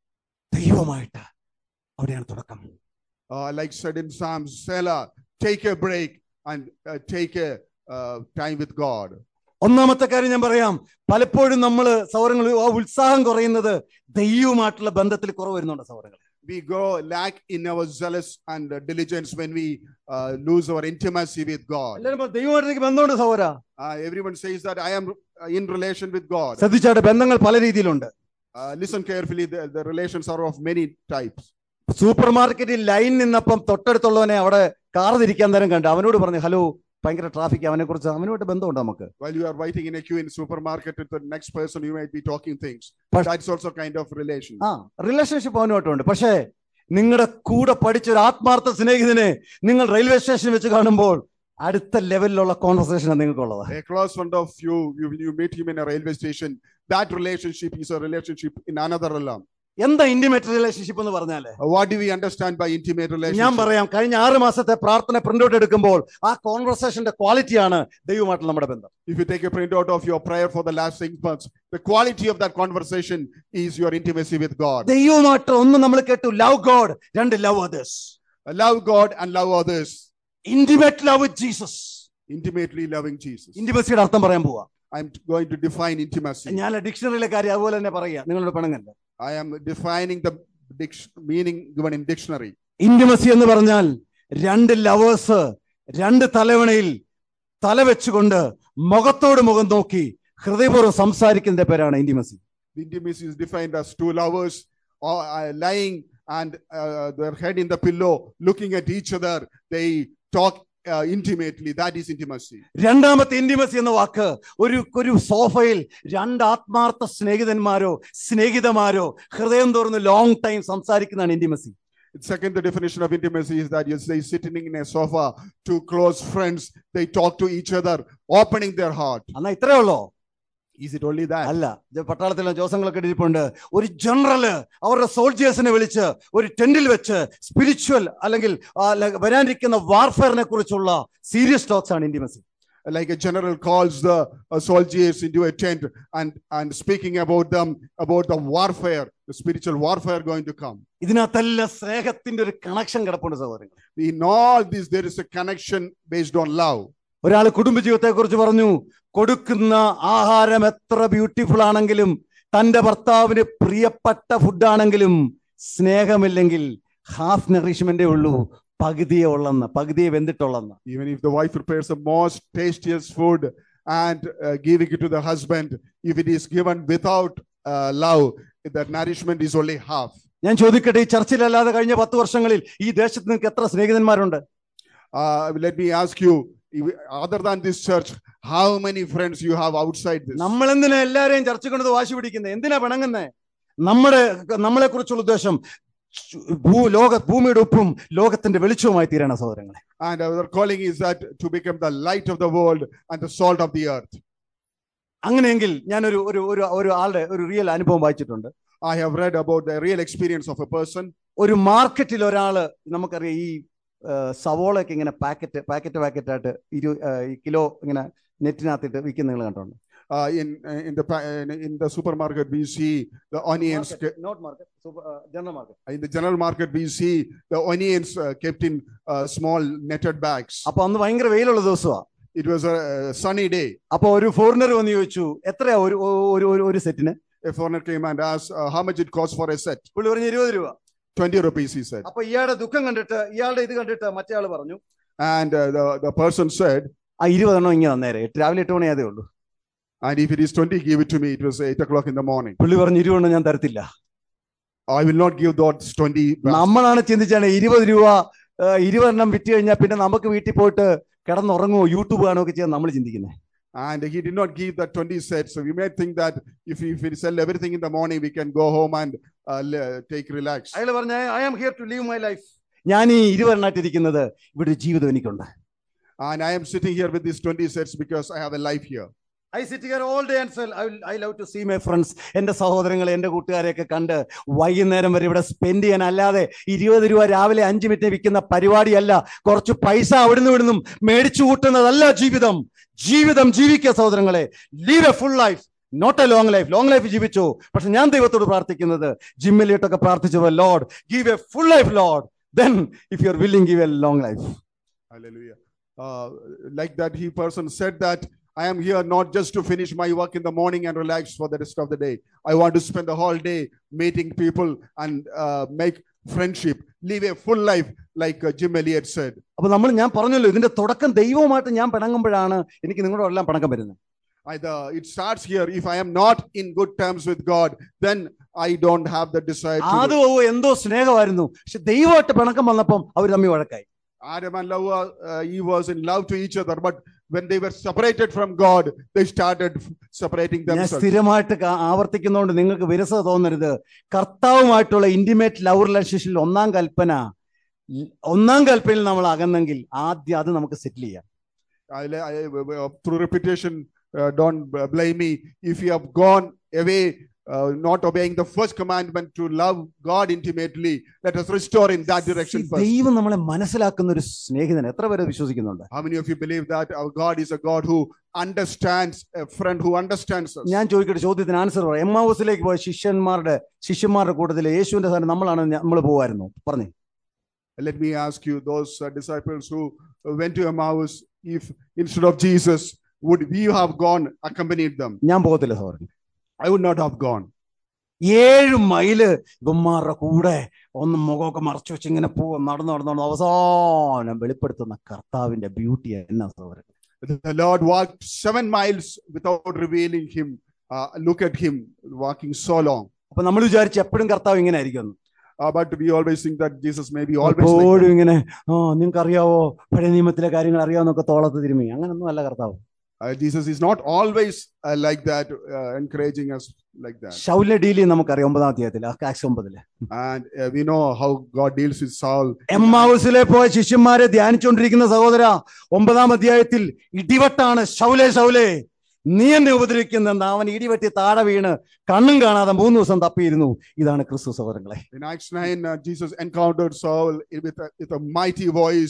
ദൈവമായിട്ട് അവിടെയാണ് തുടക്കം Uh, like said in Psalms, Selah, take a break and uh, take a uh, time with God. ഒന്നാമത്തെ കാര്യം ഞാൻ പറയാം പലപ്പോഴും നമ്മൾ സൗരങ്ങൾ ആ ഉത്സാഹം കുറയുന്നത് ദൈവവുമായിട്ടുള്ള ബന്ധത്തിൽ കുറവ് വരുന്നുണ്ട് സൗരങ്ങൾ We go lack in our zealous and uh, diligence when we uh, lose our intimacy with God. എല്ലാവരും പറയും, ദൈവമായിട്ട് എനിക്ക് ബന്ധമുണ്ട് സൗര Uh, everyone says that I am uh, in relation with God. ശ്രദ്ധിച്ചാട്ടെ ബന്ധങ്ങൾ പല രീതിയിലുണ്ട് Uh, listen carefully, the, the relations are of many types. Super മാർക്കറ്റിൽ line നിന്നപ്പം തൊട്ടടുത്തുള്ളവനെ അവിടെ കാർ തിരിക്കാൻ നേരം കണ്ടു അവനോട് പറഞ്ഞു ഹലോ ഭയങ്കര ട്രാഫിക് അവനെ കുറിച്ച് അവനുമായിട്ട് ബന്ധമുണ്ട് നമുക്ക് While you are waiting in a queue in supermarket with the next person, you might be talking things. But- That's also kind of relation. ആ റിലേഷൻഷിപ്പ് അവനുമായിട്ടുണ്ട് പക്ഷേ നിങ്ങളുടെ കൂടെ പഠിച്ച ഒരു ആത്മാർത്ഥ സ്നേഹിതനെ നിങ്ങൾ റെയിൽവേ സ്റ്റേഷനിൽ വെച്ച് കാണുമ്പോൾ അടുത്ത ലെവലിലുള്ള കോൺവെർസേഷനാണ് നിങ്ങൾക്കുള്ളത് A close friend of you, you, you meet him in a railway station. That relationship is a relationship in another realm. എന്താ ഇന്റിമേറ്റ് റിലേഷൻഷിപ്പ് എന്ന് പറഞ്ഞാല് Uh, What do we understand by intimate ഞാൻ relationship? പറയാം കഴിഞ്ഞ ആറ് മാസത്തെ പ്രാർത്ഥന print out എടുക്കുമ്പോൾ ആ കോൺവെർസേഷന്റെ ക്വാളിറ്റിയാണ് ദൈവമായിട്ടുള്ള നമ്മുടെ ബന്ധം If you take a printout of your prayer for the last six months, the quality of that conversation is your intimacy with God. ദൈവമായിട്ട് ഒന്ന് നമ്മൾ കേട്ടു ലവ് ഗോഡ് രണ്ട് love others Uh, Love God and love others. Intimate love with Jesus Intimately loving Jesus. ഇന്റിമസിയുടെ അർത്ഥം പറയാൻ പോവാ I'm going to define intimacy. ഞാൻ ഡിക്ഷണറിയിലെ കാര്യം അതുപോലെ തന്നെ പറയാ നിങ്ങളുടെ പണങ്ങല്ല I am defining the dic- meaning given in dictionary. Intimacy എന്ന് പറഞ്ഞാൽ രണ്ട് ലവേഴ്സ് രണ്ട് തലവണയിൽ തല വെച്ചുകൊണ്ട് മുഖത്തോട് മുഖം നോക്കി ഹൃദയപൂർവ്വം സംസാരിക്കുന്നതിന്റെ പേരാണ് intimacy The intimacy is defined as two lovers uh, uh, lying and uh, their head in the pillow, looking at each other. They talk uh, intimately. That is intimacy. രണ്ടാമത്തെ ഇന്റിമസി എന്ന വാക്ക് ഒരു ഒരു സോഫയിൽ രണ്ട് ആത്മാർത്ഥ സ്നേഹിതന്മാരോ സ്നേഹിതമാരോ ഹൃദയം തുറന്ന് ലോങ് ടൈം സംസാരിക്കുന്നതാണ് intimacy Second, the definition of intimacy is that yes, they sitting in a sofa, two close friends, they talk to each other, opening their heart. എന്നാ ഇത്രേ ഉള്ളോ Is it only that? അല്ല ഇത് പട്ടാളത്തിലെ ജോസങ്ങളൊക്കെ ഇരിപ്പുണ്ട് ഒരു general അവരുടെ സോൾജിയേഴ്സിനെ വിളിച്ച് ഒരു ടെന്റിൽ വെച്ച് സ്പിരിച്വൽ അല്ലെങ്കിൽ ആ, ല- വരാനിരിക്കുന്ന വാർഫെയറിനെ കുറിച്ചുള്ള സീരിയസ് ടോക്സ് ആണ് intimacy like a general calls the uh, soldiers into a tent and, and speaking about them, about the warfare, the spiritual warfare going to come. ഇതിനകത്തെല്ലാം സ്നേഹത്തിന്റെ ഒരു കണക്ഷൻ കിടപ്പുണ്ട് സഹോദരങ്ങൾ In all this, there is a connection based on love. ഒരാൾ കുടുംബജീവിതത്തെ കുറിച്ച് പറഞ്ഞു കൊടുക്കുന്ന ആഹാരം എത്ര ബ്യൂട്ടിഫുൾ ആണെങ്കിലും തന്റെ ഭർത്താവിന് പ്രിയപ്പെട്ട ഫുഡാണെങ്കിലും സ്നേഹമില്ലെങ്കിൽ ഹാഫ് നറിഷ്മെന്റേ ഉള്ളൂ പകുതിയെ ഉള്ളെന്ന് പകുതിയെ വെന്തിട്ടുള്ളെന്ന് Even if the wife prepares the most tastiest food and uh, giving it to the husband, if it is given without uh, love, the nourishment is only half. ഞാൻ ചോദിക്കട്ടെ ഈ ചർച്ചിലല്ലാതെ കഴിഞ്ഞ പത്ത് വർഷങ്ങളിൽ ഈ ദേശത്ത് നിങ്ങൾക്ക് എത്ര സ്നേഹിതന്മാരുണ്ട് Uh, let me ask you, if- other than this church, how many friends you have outside this? നമ്മൾ എന്തിനാ എല്ലാരെയും ചർച്ച കൊണ്ടത് വാശി പിടിക്കുന്നത് എന്തിനാ പിണങ്ങുന്നേ നമ്മുടെ നമ്മളെ കുറിച്ചുള്ള ഉദ്ദേശം ഭൂ ലോക ഭൂമിയുടെ ഉപ്പും ലോകത്തിന്റെ വെളിച്ചവുമായി തീരണം സഹോദരങ്ങളെ And our calling is that to become the light of the world and the salt of the earth. അങ്ങനെയെങ്കിൽ ഞാനൊരു ഒരു ഒരു ഒരു ആളുടെ ഒരു റിയൽ അനുഭവം വായിച്ചിട്ടുണ്ട് I have read about the real experience of a person. ഒരു മാർക്കറ്റിൽ ഒരാള് നമുക്കറിയാം ഈ ആ, സവോളയൊക്കെ ഇങ്ങനെ പാക്കറ്റ് പാക്കറ്റ് പാക്കറ്റ് ആയിട്ട് ഇരു ആ, ഈ കിലോ ഇങ്ങനെ നെറ്റിനകത്തിട്ട് വിൽക്കുന്ന നിങ്ങൾ കണ്ടോണ്ട് Uh, in in the pa- in in the supermarket, we see the onions. ke- not market general market In the general market, we see the onions uh, kept in uh, small netted bags. അപ്പൊ അന്ന് ഭയങ്കര വെയിലുള്ള ദിവസമാണ് It was a, a sunny day. അപ്പൊ ഒരു foreigner വന്ന് ചോദിച്ചു എത്രയാ ഒരു ഒരു ഒരു ഒരു സെറ്റിന് A foreigner came and asked uh, how much it costs for a set. പുള്ളി പറഞ്ഞു ഇരുപത് രൂപ 20 rupees, he said. അപ്പൊ ഇയാളുടെ ദുഃഖം കണ്ടിട്ട് ഇയാളുടെ ഇത് കണ്ടിട്ട് മറ്റേ ആള് പറഞ്ഞു And uh, the, the person said, ആ ഇരുപതെണ്ണം ഇങ്ങനെ തന്നേരെ എട്ട് രാവിലെ എട്ട് മണി അതേ ഉള്ളൂ and if it is 20, give it to me. It was 8 o'clock in the morning. പുള്ളി പറഞ്ഞു ഇരുപതെണ്ണം ഞാൻ തരത്തില്ല I will not give those 20 bags. നമ്മളാണ് ചിന്തിച്ചാണ് ഇരുപത് രൂപ ആ, ഇരുപതെണ്ണം വിറ്റ് കഴിഞ്ഞാൽ പിന്നെ നമുക്ക് വീട്ടിൽ പോയിട്ട് കിടന്നുറങ്ങുമോ യൂട്യൂബ് കാണുകയോ ഒക്കെ ചെയ്യാൻ നമ്മൾ ചിന്തിക്കുന്നത് And he did not give the 20 sets. So we may think that if, if we sell everything in the morning, we can go home and uh, le- take relax. അയാൾ പറഞ്ഞ I am here to live my life ഞാൻ ഈ ഇരുപതെണ്ണായിട്ട് ഇരിക്കുന്നത് ഇവിടെ ഒരു ജീവിതം എനിക്കുണ്ട് And I am sitting here with these 20 sets because I have a life here. I sit here all day and sell I I love to see my friends എൻ്റെ സഹോദരങ്ങളെ എൻ്റെ കൂട്ടുകാരെയൊക്കെ കണ്ട് വൈകുന്നേരം വരെ ഇവിടെ സ്പെൻഡ് ചെയ്യാൻ അല്ലാതെ ഇരുപത് രൂപ രാവിലെ അഞ്ച് മിനിറ്റ് വിൽക്കുന്ന പരിപാടിയല്ല കുറച്ച് പൈസ അവിടുന്ന് ഇവിടുന്നും മേടിച്ചു കൂട്ടുന്നതല്ല ജീവിതം ജീവിതം ജീവിക്കുക സഹോദരങ്ങളെ live a full life not a long life long life ജീവിച്ചു പക്ഷെ ഞാൻ ദൈവത്തോട് പ്രാർത്ഥിക്കുന്നത് ജിമ്മിലിട്ടൊക്കെ പ്രാർത്ഥിച്ചു Lord give a full life Lord then if you are willing give a long life Hallelujah. Uh, like that, he person said that I am here not just to finish my work in the morning and relax for the rest of the day. I want to spend the whole day meeting people and uh, make friendship, live a full life, like uh, Jim Elliot said. അപ്പൊ നമ്മൾ ഞാൻ പറഞ്ഞല്ലോ ഇതിന്റെ തുടക്കം ദൈവവുമായിട്ട് ഞാൻ പിണങ്ങുമ്പോഴാണ് എനിക്ക് നിങ്ങളോട് എല്ലാം പിണക്കം വരുന്നത് Either it starts here. If I am not in good terms with God, then I don't have the desire to. ആദ്യം ഓ എന്തോ സ്നേഹമായിരുന്നു പക്ഷെ ദൈവമായിട്ട് പിണക്കം വന്നപ്പം അവർ തമ്മിൽ വഴക്കായി Adam and Lawa, uh, he was in love to each other, but when they were separated from God, they started f- separating ഞാൻ themselves. സ്ഥിരമായിട്ട് കാ- ആവർത്തിക്കുന്നതുകൊണ്ട് നിങ്ങൾക്ക് വിരസത തോന്നരുത് കർത്താവുമായിട്ടുള്ള ഇന്റിമേറ്റ് ലവ് റിലേഷൻഷിപ്പിൽ ഒന്നാം കൽപ്പന ൽ- ഒന്നാം കൽപ്പനയിൽ നമ്മൾ അകന്നെങ്കിൽ ആദ്യം അത് നമുക്ക് സെറ്റിൽ ചെയ്യാം I, I, uh, through repetition, uh, don't uh, blame me. If you have gone away, uh, not obeying the first commandment to love God intimately, let us restore in that direction See, first. ദൈവം നമ്മളെ മനസ്സിലാക്കുന്ന ഒരു സ്നേഹിതൻ എത്ര പേര് വിശ്വസിക്കുന്നുണ്ട് How many of you believe that our God is a God who understands, a friend who understands us? ഞാൻ ചോദിക്കട്ടെ ചോദ്യത്തിന് ആൻസർ പറയാം എം ഹൗസിലേക്ക് പോയ ശിഷ്യന്മാരുടെ ശിഷ്യന്മാരുടെ കൂട്ടത്തിൽ യേശുവിന്റെ സ്ഥാനം നമ്മളാണ് നമ്മൾ പോവായിരുന്നു പറഞ്ഞു Let me ask you, those uh, disciples who uh, went to Emmaus, if instead of Jesus, would we have gone, accompanied them? ഞാൻ പോകത്തില്ല സഹോദരൻ I would not have gone. ഏഴ് മൈല് ഇവന്മാരുടെ കൂടെ ഒന്ന് മുഖമൊക്കെ മറച്ചു വെച്ച് ഇങ്ങനെ പോവും നടന്നു നടന്നു നടന്നു അവസാനം വെളിപ്പെടുത്തുന്ന കർത്താവിന്റെ ബ്യൂട്ടി എന്നാ സഹോദരൻ The Lord walked seven miles without revealing him. Uh, look at him walking so long. അപ്പൊ നമ്മൾ വിചാരിച്ചു എപ്പോഴും കർത്താവ് ഇങ്ങനെ ആയിരിക്കും Uh, but we always think that Jesus may be always like എപ്പോഴും that. ഇങ്ങനെ ആ നിങ്ങൾക്ക് അറിയാവോ പഴയ നിയമത്തിലെ കാര്യങ്ങൾ അറിയാവുന്നൊക്കെ തോളത്ത് തിരുമി അങ്ങനൊന്നും അല്ല കർത്താവ് Uh, Jesus is not always uh, like that, uh, encouraging us like that. ഷൗലിനെ ഡീൽ ചെയ്യും നമുക്കറിയാം ഒമ്പതാം അധ്യായത്തിൽ ആക്സ് ഒമ്പതില് And uh, we know how God deals with Saul. എം ഹൗസിലെ പോയ ശിഷ്യന്മാരെ ധ്യാനിച്ചുകൊണ്ടിരിക്കുന്ന സഹോദര ഒമ്പതാം അധ്യായത്തിൽ ഇടിവട്ടാണ് ശൗലേ ശൗലേ നീ എന്നെ ഉപദ്രവിക്കുന്നെന്ന് അവൻ ഇടിവെട്ടി താഴെ വീണ് കണ്ണും കാണാതെ മൂന്ന് ദിവസം തപ്പിയിരുന്നു ഇതാണ് ക്രിസ്തു സഹോദരങ്ങളെ In Acts 9, uh, Jesus encountered Saul with a, with a mighty voice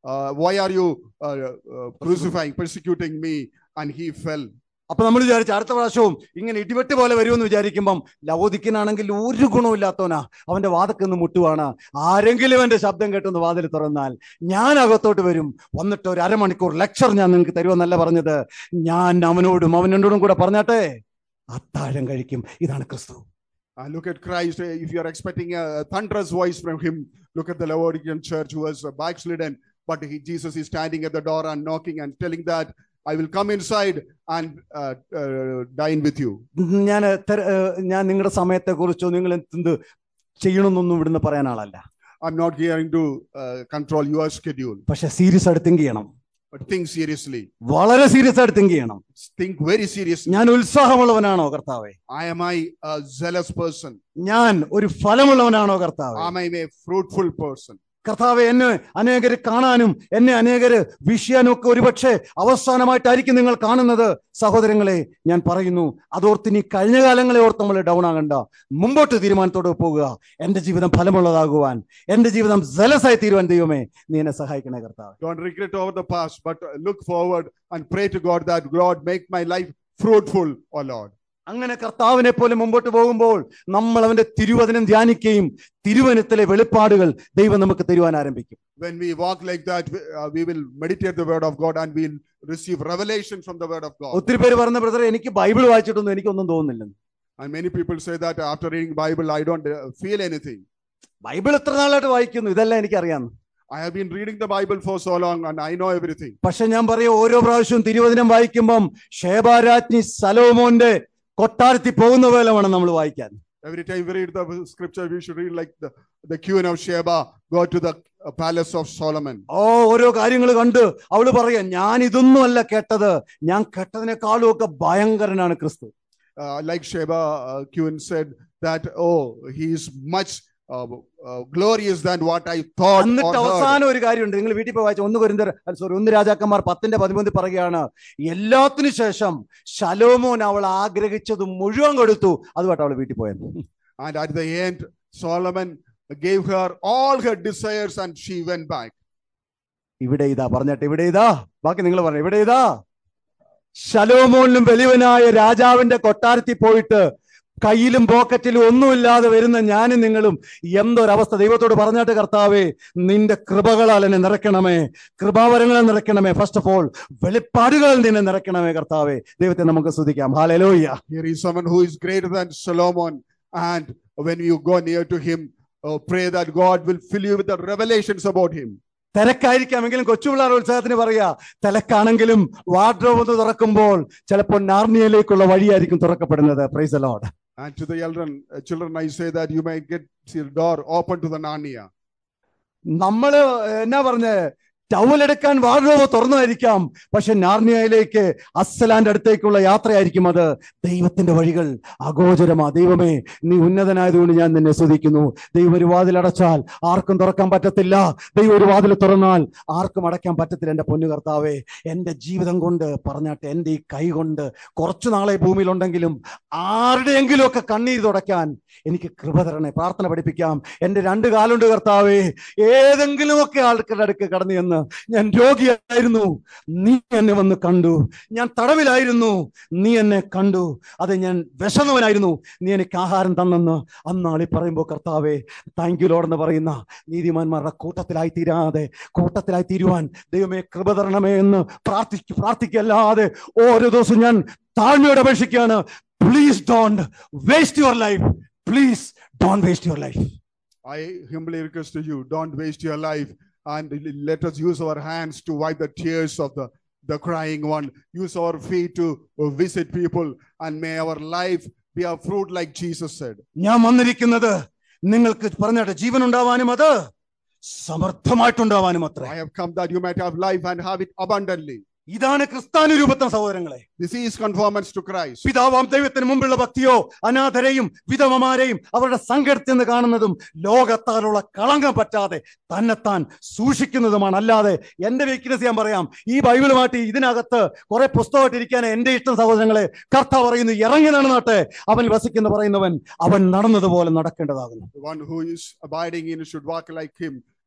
uh, Why are you uh, uh, crucifying, persecuting me? And he fell. അപ്പൊ നമ്മൾ വിചാരിച്ചു അടുത്ത പ്രാവശ്യവും ഇങ്ങനെ ഇടിവെട്ട് പോലെ വരുമെന്ന് വിചാരിക്കുമ്പം ലവോദിക്കനാണെങ്കിൽ ഒരു ഗുണമില്ലാത്തവനാ അവന്റെ വാതക്കൊന്ന് മുട്ടുവാണ് ആരെങ്കിലും എന്റെ ശബ്ദം കേട്ടൊന്ന് വാതിൽ തുറന്നാൽ ഞാൻ അകത്തോട്ട് വരും വന്നിട്ട് ഒരു അരമണിക്കൂർ ലെക്ചർ ഞാൻ നിങ്ങൾക്ക് തരുമെന്നല്ല പറഞ്ഞത് ഞാൻ അവനോടും അവനോടും കൂടെ പറഞ്ഞാട്ടെ അത്താഴം കഴിക്കും ഇതാണ് ക്രിസ്തു And look at Christ. uh, If you are expecting a thunderous voice from him, look at the Laodicean church who was uh, backslidden. But he, Jesus is standing at the door and knocking and telling that, I will come inside and uh, uh, dine with you. ഞാൻ തെര- ഏഹ് ഞാൻ നിങ്ങളുടെ സമയത്തെക്കുറിച്ചോ നിങ്ങൾ എന്ത് ചെയ്യണമെന്നൊന്നും ഇവിടുന്ന് പറയാൻ ആളല്ല I'm not going to uh, control your schedule, പക്ഷെ സീരിയസ് ആയിട്ട് തിങ്ക് ചെയ്യണം but think seriously. വളരെ സീരിയസ് ആയിട്ട് തിങ്ക് ചെയ്യണം Think very seriously. ഞാൻ ഉത്സാഹമുള്ളവനാണോ കർത്താവെ I am I a zealous person? ഞാൻ ഒരു ഫലമുള്ളവനാണോ കർത്താവെ Am I a fruitful person? കർത്താവെ എന്നെ അനേകര് കാണാനും എന്നെ അനേകര് വിഷയാനും ഒക്കെ ഒരുപക്ഷെ അവസാനമായിട്ടായിരിക്കും നിങ്ങൾ കാണുന്നത് സഹോദരങ്ങളെ ഞാൻ പറയുന്നു അതോർത്ത് ഇനി കഴിഞ്ഞ കാലങ്ങളെ ഓർത്ത് നമ്മൾ ഡൗൺ ആകണ്ട മുമ്പോട്ട് തീരുമാനത്തോടെ പോകുക എന്റെ ജീവിതം ഫലമുള്ളതാകുവാൻ എന്റെ ജീവിതം ജലസായി തീരുവാൻ ദൈവമേ നീ എന്നെ സഹായിക്കണേ കർത്താവ് Don't regret over the past, but uh, look forward and pray to God that God make my life fruitful, O Lord. അങ്ങനെ കർത്താവിനെ പോലെ മുമ്പോട്ട് പോകുമ്പോൾ നമ്മൾ അവന്റെ തിരുവചനം ധ്യാനിക്കുകയും തിരുവനത്തിലെ വെളിപ്പാടുകൾ ദൈവം നമുക്ക് തരുവാൻ ആരംഭിക്കും When we walk like that, we, uh, we will meditate the word of God and we'll receive revelation from the word of God. ഒത്തിരി പേര് പറഞ്ഞ ബ്രദറെ എനിക്ക് ബൈബിൾ വായിച്ചിട്ടൊന്നും എനിക്കൊന്നും തോന്നുന്നില്ലെന്ന് And many people say that after reading Bible, I don't uh, feel anything. Bible എത്ര നാളായിട്ട് വായിക്കുന്നു ഇതെല്ലാം എനിക്കറിയാം I have been reading the Bible for so long and I know everything. പക്ഷെ ഞാൻ പറയും ഓരോ പ്രാവശ്യവും തിരുവചനം വായിക്കുമ്പം ഷേബാരാജ്ഞി സലോമോന്റെ കൊട്ടാരത്തിൽ പോകുന്ന പോലെ വേണം നമ്മൾ വായിക്കാൻ Every time we read the scripture, we should read like the, the queen of Sheba, go to the uh, palace of Solomon. ഓ ഓരോ കാര്യങ്ങൾ കണ്ട് അവള് പറയാ ഞാൻ ഇതൊന്നും അല്ല കേട്ടത് ഞാൻ കേട്ടതിനേക്കാളും ഒക്കെ ഭയങ്കരനാണ് ക്രിസ്തു Uh, like Sheba, uh, queen said that, oh, he is much uh, uh, glorious than what I thought or എന്നിട്ട് heard. അവസാനം ഒരു കാര്യമുണ്ട് നിങ്ങൾ വീട്ടിൽ പോയി വായിച്ച ഒന്ന് കുരിന്തർ സോറി ഒന്ന് രാജാക്കന്മാർ പത്തിന്റെ പതിമൂന്നിൽ പറയുകയാണ് എല്ലാത്തിനു ശേഷം ശലോമോൻ അവൾ ആഗ്രഹിച്ചത് മുഴുവൻ കൊടുത്തു അതുമായിട്ട് അവൾ വീട്ടിൽ പോയത് And at the end, Solomon gave her all her desires and she went back. ഇവിടെ ഇതാ പറഞ്ഞിട്ട് ഇവിടെ ഇതാ ബാക്കി നിങ്ങൾ പറഞ്ഞു ഇവിടെ ഇതാ ശലോമോനിലും വലിയവനായ രാജാവിന്റെ കൊട്ടാരത്തിൽ പോയിട്ട് കയ്യിലും പോക്കറ്റിലും ഒന്നുമില്ലാതെ വരുന്ന ഞാനും നിങ്ങളും എന്തൊരവസ്ഥ ദൈവത്തോട് പറഞ്ഞാട്ട് കർത്താവേ നിന്റെ കൃപകളാൽ എന്നെ നിറയ്ക്കണമേ കൃപാവരങ്ങളെ നിറയ്ക്കണമേ ഫസ്റ്റ് ഓഫ് ഓൾ വെളിപ്പാടുകളിൽ നിന്നെ നിറയ്ക്കണമേ കർത്താവേ ദൈവത്തെ നമുക്ക് സ്തുതിക്കാം ഹാലലോയ്യ Here is someone who is greater than Solomon. And when you go near to him, uh, pray that God will fill you with the revelations about him. തിരക്കായിരിക്കാമെങ്കിലും കൊച്ചുപിള്ളേർ ഉത്സാഹത്തിന് പറയാ തിരക്കാണെങ്കിലും വാർഡ്രോബ് ഒന്ന് തുറക്കുമ്പോൾ ചിലപ്പോൾ നാർണിയയിലേക്കുള്ള വഴിയായിരിക്കും തുറക്കപ്പെടുന്നത് praise Lord And to the children, uh, children, I say that you may get your door open to the Narnia. നമ്മള് എന്നാ പറഞ്ഞേ ടവലെടുക്കാൻ വാർഡ്രോബ് തുറന്നതായിരിക്കാം പക്ഷെ നാർണിയയിലേക്ക് അസ്സലാന്റെ അടുത്തേക്കുള്ള യാത്രയായിരിക്കും അത് ദൈവത്തിന്റെ വഴികൾ അഗോചരമാ ദൈവമേ നീ ഉന്നതനായതുകൊണ്ട് ഞാൻ നിന്നെ സ്തുതിക്കുന്നു ദൈവം ഒരു വാതിൽ അടച്ചാൽ ആർക്കും തുറക്കാൻ പറ്റത്തില്ല ദൈവം ഒരു വാതിൽ തുറന്നാൽ ആർക്കും അടയ്ക്കാൻ പറ്റത്തില്ല എന്റെ പൊന്നു കർത്താവേ എന്റെ ജീവിതം കൊണ്ട് പറഞ്ഞാട്ടെ എന്റെ ഈ കൈ കൊണ്ട് കുറച്ചു നാളെ ഭൂമിയിലുണ്ടെങ്കിലും ആരുടെയെങ്കിലും ഒക്കെ കണ്ണീര് തുടയ്ക്കാൻ എനിക്ക് കൃപ തരണേ പ്രാർത്ഥന പഠിപ്പിക്കാം എന്റെ രണ്ട് കാലുണ്ട് കർത്താവേ ഏതെങ്കിലുമൊക്കെ ആൾക്കാരുടെ അടുക്ക് കടന്നു ചെന്ന് ഞാൻ രോഗിയായിരുന്നു നീ എന്നെ വന്ന് കണ്ടു ഞാൻ തടവിലായിരുന്നു നീ എന്നെ കണ്ടു അത് ഞാൻ വിശന്നവനായിരുന്നു നീ എനിക്ക് ആഹാരം തന്നെന്ന് അന്നാളി പറയുമ്പോൾ കർത്താവേ താങ്ക് യു ലോഡ് എന്ന് പറയുന്ന നീതിമാന്മാരുടെ കൂട്ടത്തിലായി തീരാതെ കൂട്ടത്തിലായി തീരുവാൻ ദൈവമേ കൃപ തരണമേ എന്ന് പ്രാർത്ഥിക്ക് പ്രാർത്ഥിക്കല്ലാതെ ഓരോ ദിവസവും ഞാൻ താഴ്മയോടെ അപേക്ഷിക്കുകയാണ് please don't waste your life please don't waste your life I humbly request to you, don't waste your life and let us use our hands to wipe the tears of the, the crying one. Use our feet to visit people and may our life be a fruit like Jesus said. ഞാൻ വന്നിരിക്കുന്നത് നിങ്ങൾക്ക് പറഞ്ഞാട്ടെ ജീവൻ ഉണ്ടാവാനും അത് സമർത്ഥമായിട്ടുണ്ടാവാനും അത്ര I have come that you might have life and have it abundantly. ഇതാണ് ക്രിസ്താനുരൂപത്വം സഹോദരങ്ങളെ This is conformance to Christ. പിതാവാം ദൈവത്തിന് മുമ്പുള്ള ഭക്തിയോ അനാഥരെയും വിധവമാരെയും അവരുടെ സങ്കടത്തിൽ നിന്ന് കാണുന്നതും ലോകത്താലുള്ള കളങ്കം പറ്റാതെ തന്നെത്താൻ സൂക്ഷിക്കുന്നതുമാണ് അല്ലാതെ എന്റെ വീക്ക്നെസ് ഞാൻ പറയാം ഈ ബൈബിളുമായിട്ട് ഇതിനകത്ത് കുറെ പുസ്തകമായിട്ട് ഇരിക്കാൻ എന്റെ ഇഷ്ടം സഹോദരങ്ങളെ കർത്ത പറയുന്നു ഇറങ്ങി നടന്നാട്ടെ അവൻ വസിക്കുന്ന പറയുന്നവൻ അവൻ നടന്നതുപോലെ നടക്കേണ്ടതാകുന്നു The one who is abiding in should walk like him.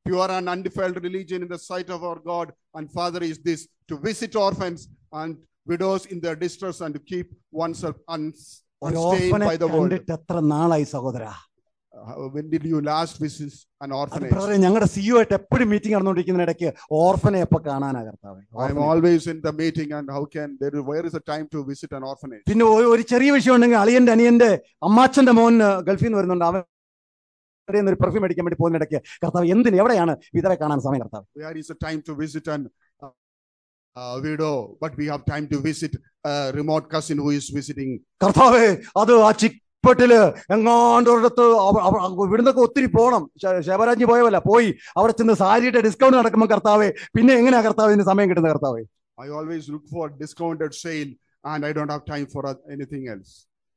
pure and undefiled religion in the sight of our God and Father is this to visit orphans and widows in their distress and to keep oneself uns- ഒരു unstained ഓർഫനെ by the world. കണ്ടിട്ട് എത്ര നാളായി സഹോദര Uh, when did you last visit an അത് orphanage? ബ്രദറെ ഞങ്ങളുടെ CEO ആയിട്ട് എപ്പോഴും മീറ്റിംഗ് നടന്നുകൊണ്ടിരിക്കുന്ന ഇടയ്ക്ക് ഓർഫനെ എപ്പോ കാണാനാ കർത്താവേ I'm ഓർഫനെ. always in the meeting, and how can there? is- Where is the time to visit an orphanage? പിന്നെ ഒരു- ഒരു ചെറിയ വിഷയം ഉണ്ടെങ്കിൽ അളിയന്റെ അനിയന്റെ അമ്മാച്ചന്റെ മോൻ ഗൾഫിൽ നിന്ന് വരുന്നുണ്ട് അവൻ അവിടെ നിന്ന് ഒരു പെർഫ്യൂം അടിക്കാൻ വേണ്ടി പോകുന്ന ഇടയ്ക്ക് കർത്താവ് എന്തിന് എവിടെയാണ് വിധവെ കാണാൻ സമയം കർത്താവ് Where is the time to visit an uh, uh, widow? But we have time to visit a remote cousin who is visiting. കർത്താവേ അത് ആ ചിക്പെട്ടില് എങ്ങാണ്ട് ഒരിടത്ത് അവ- അവ- ഇവിടുന്നൊക്കെ ഒത്തിരി പോകണം ശബരാജ് പോയവല്ല പോയി അവിടെ ചെന്ന് സാരിയുടെ ഡിസ്കൗണ്ട് നടക്കുമ്പോൾ കർത്താവേ പിന്നെ എങ്ങനെയാ കർത്താവിന് സമയം കിട്ടുന്നത് കർത്താവേ I always look for discounted sale, and I don't have time for uh, anything else.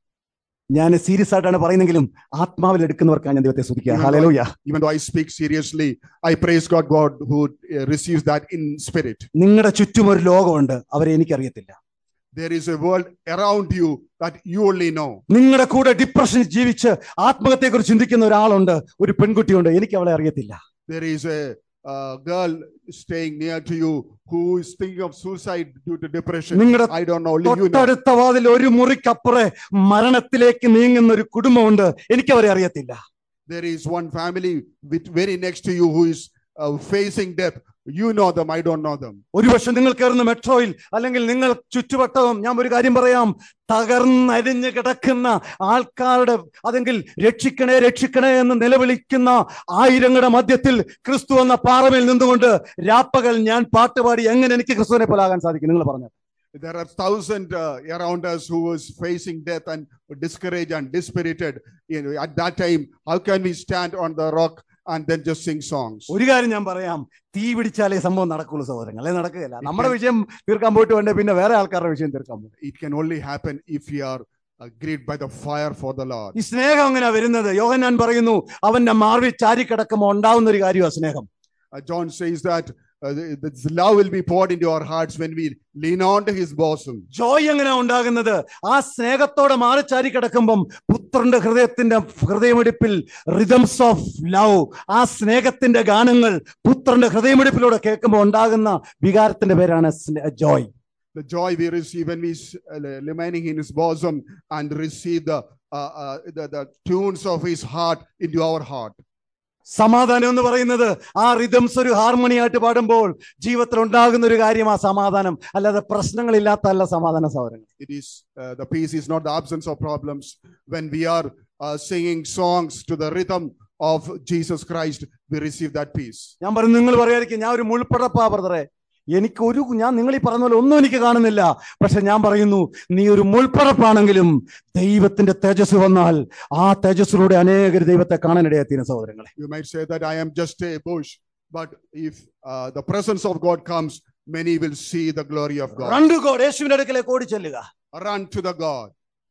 ഞാൻ സീരിയസ് ആയിട്ടാണ് പറയുന്നെങ്കിലും ആത്മാവിൽ എടുക്കുന്നവർക്കാണ് ഞാൻ ദൈവത്തെ സ്തുതിക്കുക Even hallelujah Even though I speak seriously, I praise God, God who uh, receives that in spirit. നിങ്ങളുടെ ചുറ്റും ഒരു ലോകമുണ്ട് അവരെ എനിക്കറിയത്തില്ല There is a world around you that you only know. നിങ്ങളുടെ കൂടെ ഡിപ്രഷൻ ജീവിച്ച് ആത്മഹത്യയെക്കുറിച്ച് ചിന്തിക്കുന്ന ഒരാളുണ്ട് ഒരു പെൺകുട്ടിയുണ്ട് എനിക്ക് അവളെ അറിയത്തില്ല There is a uh, girl staying near to you who is thinking of suicide due to depression. നിങ്ങളുടെ I don't know, only you know. തൊട്ടടുത്ത വാതിൽ ഒരു മുറിക്കപ്പുറേ മരണത്തിലേക്ക് നീങ്ങുന്ന ഒരു കുടുംബമുണ്ട് എനിക്ക് അവരെ അറിയത്തില്ല There is one family with very next to you who is uh, facing death. You know them, I don't know them. ഒരുപക്ഷെ നിങ്ങൾ കയറുന്ന മെട്രോയിൽ അല്ലെങ്കിൽ നിങ്ങൾ ചുറ്റുവട്ടവും ഞാൻ ഒരു കാര്യം പറയാം തകർന്നരിഞ്ഞ് കിടക്കുന്ന ആൾക്കാരുടെ അതെങ്കിൽ രക്ഷിക്കണേ രക്ഷിക്കണേ എന്ന് നിലവിളിക്കുന്ന ആയിരങ്ങളുടെ മധ്യത്തിൽ ക്രിസ്തു എന്ന പാറമേൽ നിന്നുകൊണ്ട് രാപ്പകൽ ഞാൻ പാട്ടുപാടി എങ്ങനെ എനിക്ക് ക്രിസ്തുവിനെ പോലാകാൻ സാധിക്കും നിങ്ങൾ പറഞ്ഞു There are thousand uh, around us who was facing death and discouraged and dispirited. You know, at that time, how can we stand on the rock and then just sing songs? ഒരു കാര്യം ഞാൻ പറയാം തീ പിടിച്ചാലേ സംഭവം നടക്കുള്ളൂ സഹോദരങ്ങൾ അല്ലെ നടക്കുകയില്ല നമ്മുടെ വിഷയം തീർക്കാൻ പോയിട്ട് വേണ്ടേ പിന്നെ വേറെ ആൾക്കാരുടെ വിഷയം തീർക്കാൻ പോകും It can only happen if we are uh, gripped by the fire for the Lord. ഈ സ്നേഹം എങ്ങനെയാ വരുന്നത് യോഹന്നാൻ പറയുന്നു അവന്റെ മാർവിൽ ചാരിക്കിടക്കുമ്പോൾ ഉണ്ടാവുന്ന ഒരു കാര്യമാണ് സ്നേഹം Uh, John says that uh, the, the love will be poured into our hearts when we lean on to his bosom. Joy എങ്ങനെയാ ഉണ്ടാകുന്നത് ആ സ്നേഹത്തോടെ മാറി ചാരി കിടക്കുമ്പം പുത്രന്റെ ഹൃദയത്തിന്റെ ഹൃദയമിടിപ്പിൽ റിതംസ് ഓഫ് ലവ് ആ സ്നേഹത്തിന്റെ ഗാനങ്ങൾ പുത്രന്റെ ഹൃദയമിടിപ്പിലൂടെ കേൾക്കുമ്പോൾ ഉണ്ടാകുന്ന വികാരത്തിന്റെ പേരാണ് Joy The joy we receive when we s- uh, remaining in his bosom and receive the, uh, uh, the the tunes of his heart into our heart. സമാധാനം എന്ന് പറയുന്നത് ആ റിതംസ് ഒരു ഹാർമണി ആയിട്ട് പാടുമ്പോൾ ജീവിതത്തിൽ ഉണ്ടാകുന്ന ഒരു കാര്യം ആ സമാധാനം അല്ലാതെ പ്രശ്നങ്ങളില്ലാത്തല്ല സമാധാന സൗരങ്ങൾ It is uh, the peace is not the absence of problems. When we are uh, singing songs to the rhythm of Jesus Christ, we receive that peace. ഞാൻ പറഞ്ഞു നിങ്ങൾ പറയായിരിക്കും ഞാൻ ഒരു മുൾപ്പടപ്പാ ബ്രദറെ എനിക്ക് ഒരു ഞാൻ നിങ്ങൾ ഈ പറഞ്ഞ പോലെ ഒന്നും എനിക്ക് കാണുന്നില്ല പക്ഷെ ഞാൻ പറയുന്നു നീ ഒരു മുൾപ്പടപ്പാണെങ്കിലും ദൈവത്തിന്റെ തേജസ് വന്നാൽ ആ തേജസ്സിലൂടെ അനേകർ ദൈവത്തെ കാണാനിടയാത്തീന സഹോദരങ്ങളെ You might say that I am just a bush, but if uh, the presence of God comes, many will see the glory of God. Run to God യേശുവിന്റെ അടുക്കലേക്ക് ഓടി ചെല്ലുക Run to the God.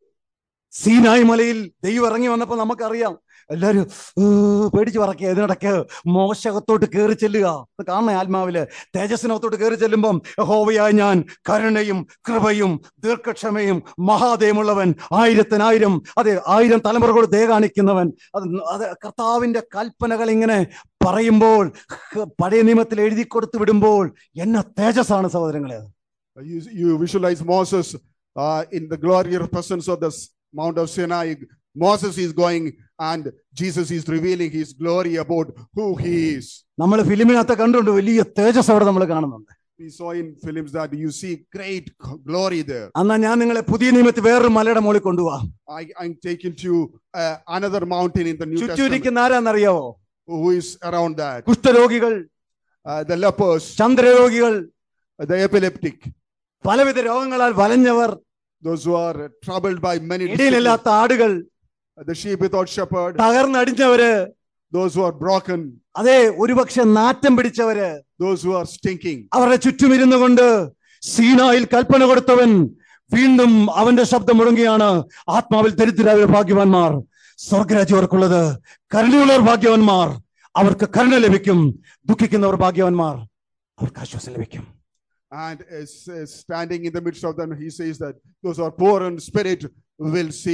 സീനായി മലയിൽ ദൈവം ഇറങ്ങി വന്നപ്പോൾ നമുക്കറിയാം എല്ലാരും "ഏ, പേടിച്ച് പറക്കുക ഇതിനിടയ്ക്ക് മോശകത്തോട്ട് കയറി ചെല്ലുക അത് കാണണേ ആത്മാവില് തേജസ്സിനകത്തോട്ട് കയറി ചെല്ലുമ്പം യഹോവയായ ഞാൻ കരുണയും കൃപയും ദീർഘക്ഷമയും മഹാദയമുള്ളവൻ ആയിരത്തിനായിരം അതെ ആയിരം തലമുറകൾ ദയ കാണിക്കുന്നവൻ അത് അത് കർത്താവിന്റെ കൽപ്പനകൾ ഇങ്ങനെ പറയുമ്പോൾ പഴയ നിയമത്തിൽ എഴുതി കൊടുത്തു വിടുമ്പോൾ എന്ന തേജസ്സാണ് സഹോദരങ്ങളെ അത് Uh, You, you visualize Moses uh, in the glorious presence of the s- Mount of Sinai. Moses is going and Jesus is revealing his glory about who he is. നമ്മൾ ഫിലിമിനകത്ത് കണ്ടുകൊണ്ട് വലിയ തേജസ് അവിടെ നമ്മൾ കാണുന്നുണ്ട് We saw in films that you see great g- glory there. എന്നാ ഞാൻ നിങ്ങളെ പുതിയ നിയമത്തിൽ വേറൊരു മലയുടെ മുകളിൽ കൊണ്ടുപോവാം I, I'm taken to uh, another mountain in the New Testament. ചുറ്റുമിരിക്കുന്ന ആരാന്നറിയാവോ Who is around that? കുഷ്ഠരോഗികൾ Uh, the lepers, ചന്ദ്രരോഗികൾ uh, the epileptic, പലവിധ രോഗങ്ങളാൽ വലഞ്ഞവർ those who are troubled by many diseases, ഇടയിലില്ലാത്ത ആടുകൾ uh, the sheep without shepherd, തകർന്നടിഞ്ഞവര് those who are broken, അതെ ഒരുപക്ഷെ നാറ്റം പിടിച്ചവര് those who are stinking. അവരുടെ ചുറ്റും ഇരുന്നു കൊണ്ട് സീനായിൽ കൽപ്പന കൊടുത്തവൻ വീണ്ടും അവന്റെ ശബ്ദം മുടങ്ങിയാണ് ആത്മാവിൽ ദരിദ്രരായ ഭാഗ്യവാന്മാർ സ്വർഗരാജ്യം അവർക്കുള്ളത് കരുണയുള്ളവർ ഭാഗ്യവാന്മാർ അവർക്ക് കരുണ ലഭിക്കും ദുഃഖിക്കുന്നവർ ഭാഗ്യവാന്മാർ അവർക്ക് ആശ്വാസം ലഭിക്കും And is, is standing in the midst of them, he says that those who are poor in spirit will see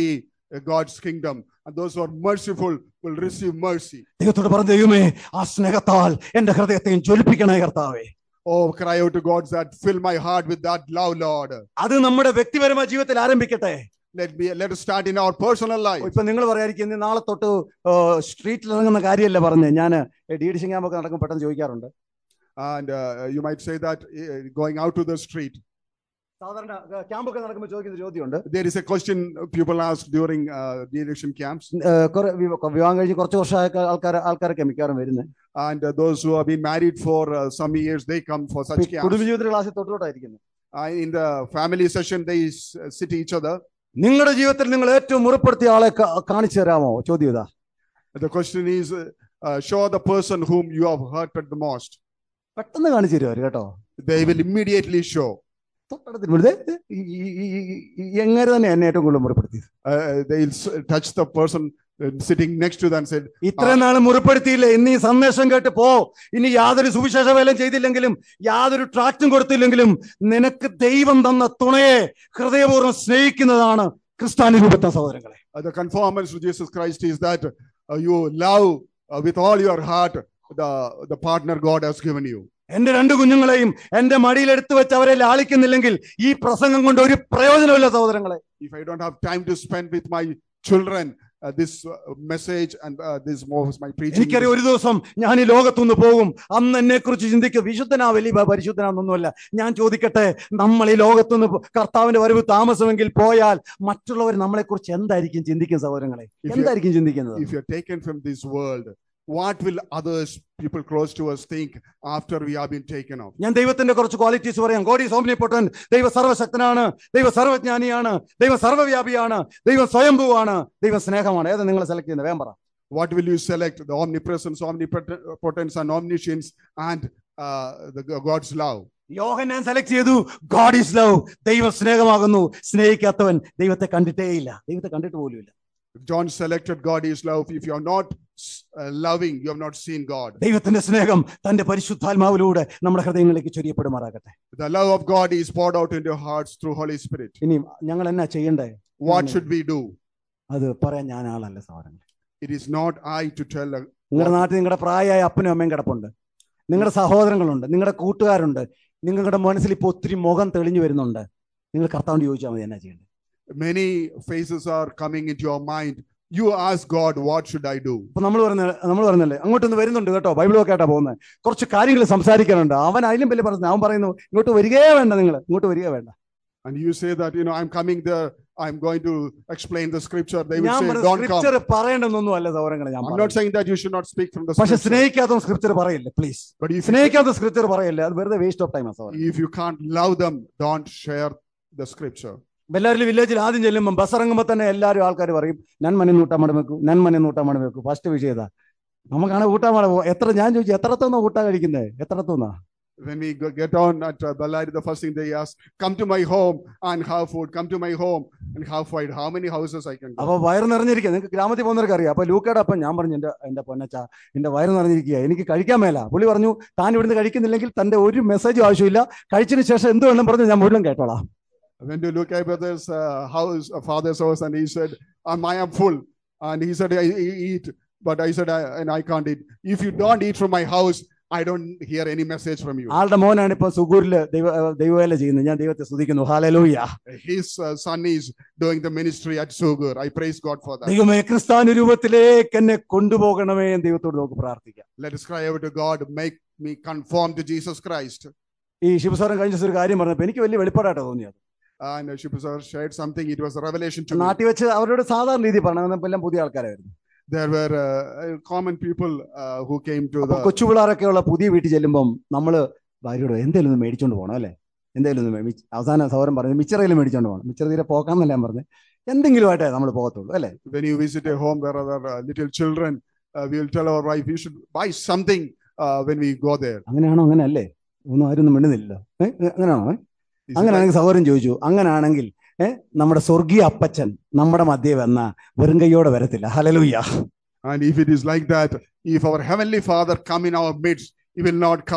uh, God's kingdom, and those who are merciful will receive mercy. ദൈവത്തോട് പറഞ്ഞ ദൈവമേ ആ സ്നേഹത്താൽ എന്റെ ഹൃദയത്തെയും ജ്വലിപ്പിക്കണേ കർത്താവേ Oh, cry out to God that fill my heart with that love, Lord. അത് നമ്മുടെ വ്യക്തിപരമായ ജീവിതത്തിൽ ആരംഭിക്കട്ടെ Let me let us start in our personal life. ഇപ്പൊ നിങ്ങൾ പറയായിരിക്കും "ഇനി നാളെ തൊട്ട് സ്ട്രീറ്റിൽ ഇറങ്ങുന്ന കാര്യമല്ല പറഞ്ഞ് ഞാൻ ഡി ഡി ക്യാമ്പൊക്കെ നടക്കും പെട്ടെന്ന് ചോദിക്കാറുണ്ട് And uh, you might say that uh, going out to the street. സാധാരണ ക്യാമ്പൊക്കെ നടക്കുമ്പോൾ ചോദിക്കുന്ന ചോദ്യമുണ്ട് There is a question people ask during uh, the election camps, ഏഹ് കുറെ വിവ- വിവാഹം കഴിഞ്ഞ് കുറച്ച് വർഷമായ ആൾക്കാർ ആൾക്കാരൊക്കെ മിക്കവാറും വരുന്നത് and uh, those who have been married for uh, some years they come for such camps. കുടുംബജീവിതത്തിന്റെ ക്ലാസ്സിൽ തൊട്ടിലോട്ടായിരിക്കുന്നത് Uh, in the family session, they s- sit each other. നിങ്ങളുടെ ജീവിതത്തിൽ നിങ്ങൾ ഏറ്റവും മുറിപ്പെടുത്തിയ ആളെ കാ- കാണിച്ചു തരാമോ ചോദ്യം ഇതാ The question is, uh, uh, show the person whom you have hurted the most. പെട്ടെന്ന് കാണിച്ചു തരും അവര് കേട്ടോ They will immediately show. തൊട്ടടുത്ത് ഇവിടെ ദേ, ഈ- ഈ- ഈ- ഈ- എങ്ങനെ തന്നെ എന്നെ ഏറ്റവും കൂടുതൽ മുറിപ്പെടുത്തിയത് Uh, they'll s- touch the person uh, sitting next to them and said, ഇത്രയും നാൾ മുറിപ്പെടുത്തിയില്ലേ ഇന്ന് ഈ സന്ദേശം കേട്ട് പോ ഇനി യാതൊരു സുവിശേഷ വേലയും ചെയ്തില്ലെങ്കിലും യാതൊരു ട്രാക്റ്റും കൊടുത്തില്ലെങ്കിലും നിനക്ക് ദൈവം തന്ന തുണയെ ഹൃദയപൂർവ്വം സ്നേഹിക്കുന്നതാണ് ക്രിസ്ത്യാനിരൂപത്തെ സഹോദരങ്ങളെ uh, the conformance to Jesus Christ is that uh, you love uh, with all your heart the, the partner God has given you. എന്റെ രണ്ട് കുഞ്ഞുങ്ങളെയും എന്റെ മടിയിൽ എടുത്തു വെച്ച് അവരെ ലാളിക്കുന്നില്ലെങ്കിൽ ഈ പ്രസംഗം കൊണ്ട് ഒരു പ്രയോജനമില്ല സഹോദരങ്ങളെ If I don't have time to spend with my children, uh, this uh, message and uh, this more my preaching. എനിക്കറിയാം ഒരു ദിവസം ഞാൻ ഈ ലോകത്തുനിന്ന് പോകും അന്ന് എന്നെ കുറിച്ച് ചിന്തിക്കും വിശുദ്ധനാ വലിയ പരിശുദ്ധനാന്നൊന്നുമല്ല ഞാൻ ചോദിക്കട്ടെ നമ്മൾ ഈ ലോകത്തുനിന്ന് പോ- കർത്താവിന്റെ വരവ് താമസമെങ്കിൽ പോയാൽ മറ്റുള്ളവർ നമ്മളെ കുറിച്ച് എന്തായിരിക്കും ചിന്തിക്കും സഹോദരങ്ങളെ If you- എന്തായിരിക്കും ചിന്തിക്കുന്നത് if you're taken from this world, what will others, people close to us, think after we have been taken off? ഞാൻ ദൈവത്തിന്റെ കുറച്ച് ക്വാളിറ്റീസ് പറയാം ഗോഡ് ഈസ് ഓംനിപൊട്ടൻ ദൈവം സർവശക്തനാണ് ദൈവം സർവജ്ഞാനിയാണ് ദൈവം സർവ്വവ്യാപിയാണ് ദൈവം സ്വയംഭൂവാണ് ദൈവം സ്നേഹമാണ് ഏതാ നിങ്ങൾ സെലക്ട് ചെയ്യുന്നത് വേഗം പറ What will you select? The omnipresence, omnipotence, and omniscience, and uh, the God's love. Yohan ഞാൻ സെലക്ട് ചെയ്തു ഗോഡ് ഈസ് ലവ് ദൈവം സ്നേഹമാകുന്നു സ്നേഹിക്കാത്തവൻ ദൈവത്തെ കണ്ടിട്ടേയില്ല ദൈവത്തെ കണ്ടിട്ട് പോലുമില്ല John selected God is love. If you are not uh, loving, you have not seen God. ദൈവത്തിന്റെ സ്നേഹം തന്റെ പരിശുദ്ധാത്മാവിലൂടെ നമ്മുടെ ഹൃദയങ്ങളിലേക്ക് ചൊരിയപ്പെടുമാറാകട്ടെ The love of God is poured out into your hearts through Holy Spirit. ഇനി ഞങ്ങൾ എന്നാ ചെയ്യണ്ടേ What Amen. should we do? അത് പറയാൻ ഞാൻ ആളല്ല സഹോദരങ്ങൾ It is not I to tell. a- നിങ്ങളുടെ നാട്ടിൽ നിങ്ങളുടെ പ്രായമായ അപ്പനും അമ്മയും കിടപ്പുണ്ട് നിങ്ങളുടെ സഹോദരങ്ങളുണ്ട് നിങ്ങളുടെ കൂട്ടുകാരുണ്ട് നിങ്ങളുടെ മനസ്സിൽ ഇപ്പോൾ ഒത്തിരി മുഖം തെളിഞ്ഞു വരുന്നുണ്ട് നിങ്ങൾ കർത്താവിന് ചോദിച്ചാൽ മതി എന്നാ ചെയ്യേണ്ടത് Many faces are coming into your mind. You ask God, what should I do? അപ്പൊ നമ്മൾ പറഞ്ഞ നമ്മൾ പറഞ്ഞല്ലേ അങ്ങോട്ടൊന്ന് വരുന്നുണ്ട് കേട്ടോ ബൈബിളൊക്കെ ആയിട്ടാ പോകുന്നത് കുറച്ച് കാര്യങ്ങൾ സംസാരിക്കാനുണ്ട് അവൻ അതിലും വലിയ പറഞ്ഞു അവൻ പറയുന്നു ഇങ്ങോട്ട് വരികയേ വേണ്ട നിങ്ങൾ ഇങ്ങോട്ട് വരിക വേണ്ട And you say that, you know, I'm coming there. I'm going to explain the scripture. They will ഞാൻ say, പറഞ്ഞ don't come. സ്ക്രിപ്ചർ പറയേണ്ടെന്നൊന്നും അല്ല സൗരങ്ങളെ ഞാൻ I'm not പറയുന്നത്. saying that you should not speak from the പക്ഷെ scripture. സ്നേഹിക്കാത്ത scripture പറയില്ല please But if you, സ്നേഹിക്കാത്ത scripture പറയില്ല അത് വെറുതെ വേസ്റ്റ് ഓഫ് ടൈം സൗരം if you can't love them, don't share the scripture. എല്ലാവരും വില്ലേജിൽ ആദ്യം ചെല്ലുമ്പോൾ ബസ് ഇറങ്ങുമ്പോൾ തന്നെ എല്ലാവരും ആൾക്കാർ പറയും ഞാൻ മണി നൂട്ടാൻ മണി വെക്കും ഞാൻ മണി നൂട്ടാൻ മണി വെക്കും ഫസ്റ്റ് വിഷയതാ നമുക്കാണ് ഊട്ടാൻ മണി എത്ര ഞാൻ ചോദിച്ചു എത്രത്തോന്നാ ഊട്ടാ കഴിക്കുന്നത് എത്രത്തോന്നാ When we go- get on at uh, Ballari, the first thing they ask, come to my home and have food. Come to my home and have food. How many houses I can go? അപ്പൊ വയറ് നിറഞ്ഞിരിക്കുക നിങ്ങൾക്ക് ഗ്രാമത്തിൽ പോകുന്നവർക്ക് അറിയാം അപ്പൊ ലൂക്കയുടെ അപ്പം ഞാൻ പറഞ്ഞു എന്റെ എന്റെ പൊന്നച്ച എന്റെ വയറ് നിറഞ്ഞിരിക്കുക എനിക്ക് കഴിക്കാൻ മേല പുള്ളി പറഞ്ഞു താൻ ഇവിടുന്ന് കഴിക്കുന്നില്ലെങ്കിൽ തന്റെ ഒരു മെസ്സേജും ആവശ്യമില്ല കഴിച്ചതിന് ശേഷം എന്ത് വേണം പറഞ്ഞു ഞാൻ മുഴുവൻ കേട്ടോളാം When to look at brother's uh, house, uh, father's house, and he said, um, I am full. And he said, I, I eat. But I said, I, and I can't eat. If you don't eat from my house, I don't hear any message from you. ആളുടെ മോനാണ് ഇപ്പൊ സുഗൂരില് ദൈവ ദൈവവേല ചെയ്യുന്നത് ഞാൻ ദൈവത്തെ സ്തുതിക്കുന്നു hallelujah His uh, son is doing the ministry at Sugur. I praise God for that. ദൈവമേ ക്രിസ്താനു രൂപത്തിലേക്ക് എന്നെ കൊണ്ടുപോകണമേ എന്ന് ദൈവത്തോട് നമുക്ക് പ്രാർത്ഥിക്കാം Let us cry out to God, make me conform to Jesus Christ. ഈ ശിവസാരം കഴിഞ്ഞ ദിവസം ഒരു കാര്യം പറഞ്ഞപ്പോ എനിക്ക് വലിയ വെളിപ്പാടായിട്ടാ തോന്നിയത് And uh, Shipusar shared something. It was a revelation to me. നാട്ടിൽ വെച്ച് അവരോട് സാധാരണ രീതി പറഞ്ഞു എല്ലാം പുതിയ ആൾക്കാരായിരുന്നു There were uh, common people uh, who came to അപ്പൊ the കൊച്ചു പിള്ളേരൊക്കെ ഉള്ള പുതിയ വീട്ടിൽ ചെല്ലുമ്പം നമ്മള് ഭാര്യയോട് എന്തേലും ഒന്ന് മേടിച്ചോണ്ട് പോകണം അല്ലേ എന്തേലും ഒന്ന് മേ- മിച്ച- അവസാന സൗരം പറഞ്ഞു മിച്ചറയിൽ മേടിച്ചോണ്ട് പോകണം മിച്ചർ തീരെ പോക്കാന്നല്ല ഞാൻ പറഞ്ഞു എന്തെങ്കിലും ആയിട്ടേ നമ്മൾ പോകത്തുള്ളൂ അല്ലേ when you visit a home where there are uh, little children, uh, we will tell our wife we should buy something uh, when we go there. അങ്ങനെയാണോ അങ്ങനെ അല്ലേ ഒന്നും ആരും ഒന്നും മിണ്ടുന്നില്ലല്ലോ ഏ? അങ്ങനെയാണോ ഏ? Is it അങ്ങനെയാണെങ്കിൽ സഹോദരൻ ചോദിച്ചു അങ്ങനെയാണെങ്കിൽ ഏ നമ്മുടെ സ്വർഗീയ അപ്പച്ചൻ നമ്മുടെ മധ്യേ വന്ന വെറും കൈയോടെ വരത്തില്ല hallelujah like- And if it is like that, if our heavenly Father come in our midst, He will not come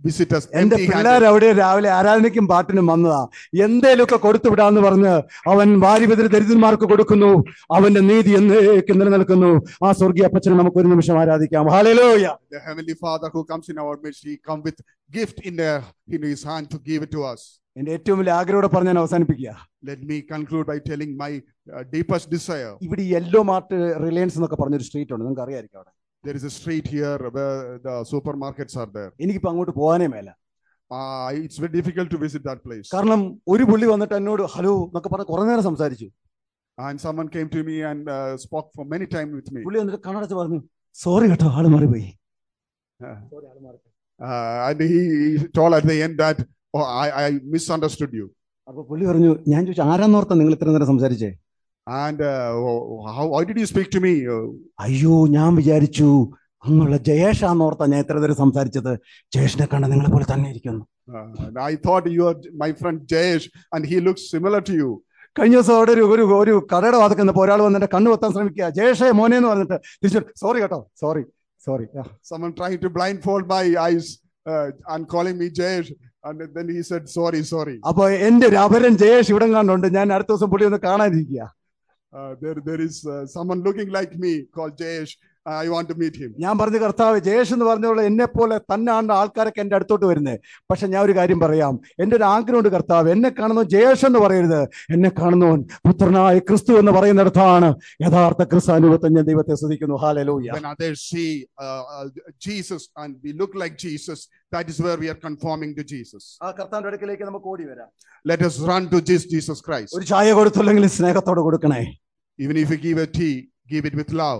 visit us എന്റെ empty പിള്ളേർ handed. അവിടെ രാവിലെ ആരാധനയ്ക്കും പാട്ടിനും വന്നതാ എന്തേലുമൊക്കെ കൊടുത്തു വിടാന്ന് പറഞ്ഞ് അവൻ വാരിപതിരി ദരിദ്രന്മാർക്ക് കൊടുക്കുന്നു അവന്റെ നീതി എന്നേക്കും നിലനിൽക്കുന്നു ആ സ്വർഗീയ അപ്പച്ചനെ നമുക്ക് ഒരു നിമിഷം ആരാധിക്കാം ഹാലലോയ The Heavenly Father who comes in our midst, He come with gift in their in His hand to give it to us. എന്റെ ഏറ്റവും വലിയ ആഗ്രഹത്തോടെ പറഞ്ഞ് ഞാൻ അവസാനിപ്പിക്കുക Let me conclude by telling my uh, deepest desire. ഇവിടെ ഈ yellow mart Reliance എന്നൊക്കെ പറഞ്ഞൊരു സ്ട്രീറ്റ് ഉണ്ട് നിങ്ങൾക്ക് അറിയായിരിക്കും അവിടെ There is a street here where the supermarkets are there. എനിക്കിപ്പോ അങ്ങോട്ട് പോകാനേ മേല Uh, it's very difficult to visit that place. കാരണം ഒരു പുള്ളി വന്നിട്ട് എന്നോട് ഹലോ എന്നൊക്കെ പറഞ്ഞ് കുറെ നേരം സംസാരിച്ചു And someone came to me and uh, spoke for many time with me. പുള്ളി വന്നിട്ട് കണ്ണടച്ച് പറഞ്ഞു സോറി കേട്ടോ ആള് മാറിപ്പോയി Uh, uh, and he, he told at the end that, oh, I, I misunderstood you. അപ്പൊ പുള്ളി പറഞ്ഞു ഞാൻ ചോദിച്ചു ആരാന്നോർത്താ നിങ്ങൾ ഇത്ര നേരം സംസാരിച്ചേ And uh, oh, how, why did you speak to me? Uh, അയ്യോ ഞാൻ വിചാരിച്ചു അങ്ങുള്ള ജയേഷാന്നോർത്താ ഞാൻ ഇത്ര നേരം സംസാരിച്ചത് ജയേഷിനെ കണ്ട നിങ്ങളെ പോലെ തന്നെ ഇരിക്കുന്നു uh, and I thought you are my friend Jayesh, and he looks similar to you. കഴിഞ്ഞ ദിവസം അവിടെ ഒരു ഒരു ഒരു കടയുടെ വാതക്കുന്നപ്പോ ഒരാൾ വന്നിട്ട് കണ്ണു കൊത്താൻ ശ്രമിക്കുക ജയേഷേ മോനെ എന്ന് പറഞ്ഞിട്ട് തിരിച്ചു സോറി കേട്ടോ sorry sorry Someone trying to blindfold my eyes uh, and calling me Jayesh. And then he said, sorry, sorry. അപ്പൊ എന്റെ ഒരു അപരൻ ജയേഷ് ഇവിടെ കണ്ടുണ്ട് ഞാൻ അടുത്ത ദിവസം പുള്ളി ഒന്ന് കാണാനിരിക്കുക Uh, there, there is uh, someone looking like me called Jayesh. I want to meet him. ഞാൻ പറഞ്ഞു കർത്താവ് ജയേഷ് എന്ന് പറഞ്ഞോളൂ എന്നെ പോലെ തന്നെയാണ് ആൾക്കാരൊക്കെ എന്റെ അടുത്തോട്ട് വരുന്നത് പക്ഷെ ഞാൻ ഒരു കാര്യം പറയാം എന്റെ ഒരു ആഗ്രഹമുണ്ട് കർത്താവ് എന്നെ കാണുന്നു ജയേഷ് എന്ന് പറയരുത് എന്നെ കാണുന്നവൻ പുത്രനായ ക്രിസ്തു എന്ന് പറയുന്നിടത്താണ് യഥാർത്ഥ ക്രിസ്താനുഭവത്തെ ഞാൻ ദൈവത്തെ സ്തുതിക്കുന്നു hallelujah When others see uh, uh, Jesus and we look like Jesus, that is where we are conforming to Jesus. ആ കർത്താവിന്റെ അടുക്കലേക്ക് നമുക്ക് ഓടി വരാം Let us run to this Jesus Christ. ഒരു ചായ കൊടുത്തില്ലെങ്കിലും സ്നേഹത്തോടെ കൊടുക്കണേ Even if you give a tea, give it with love.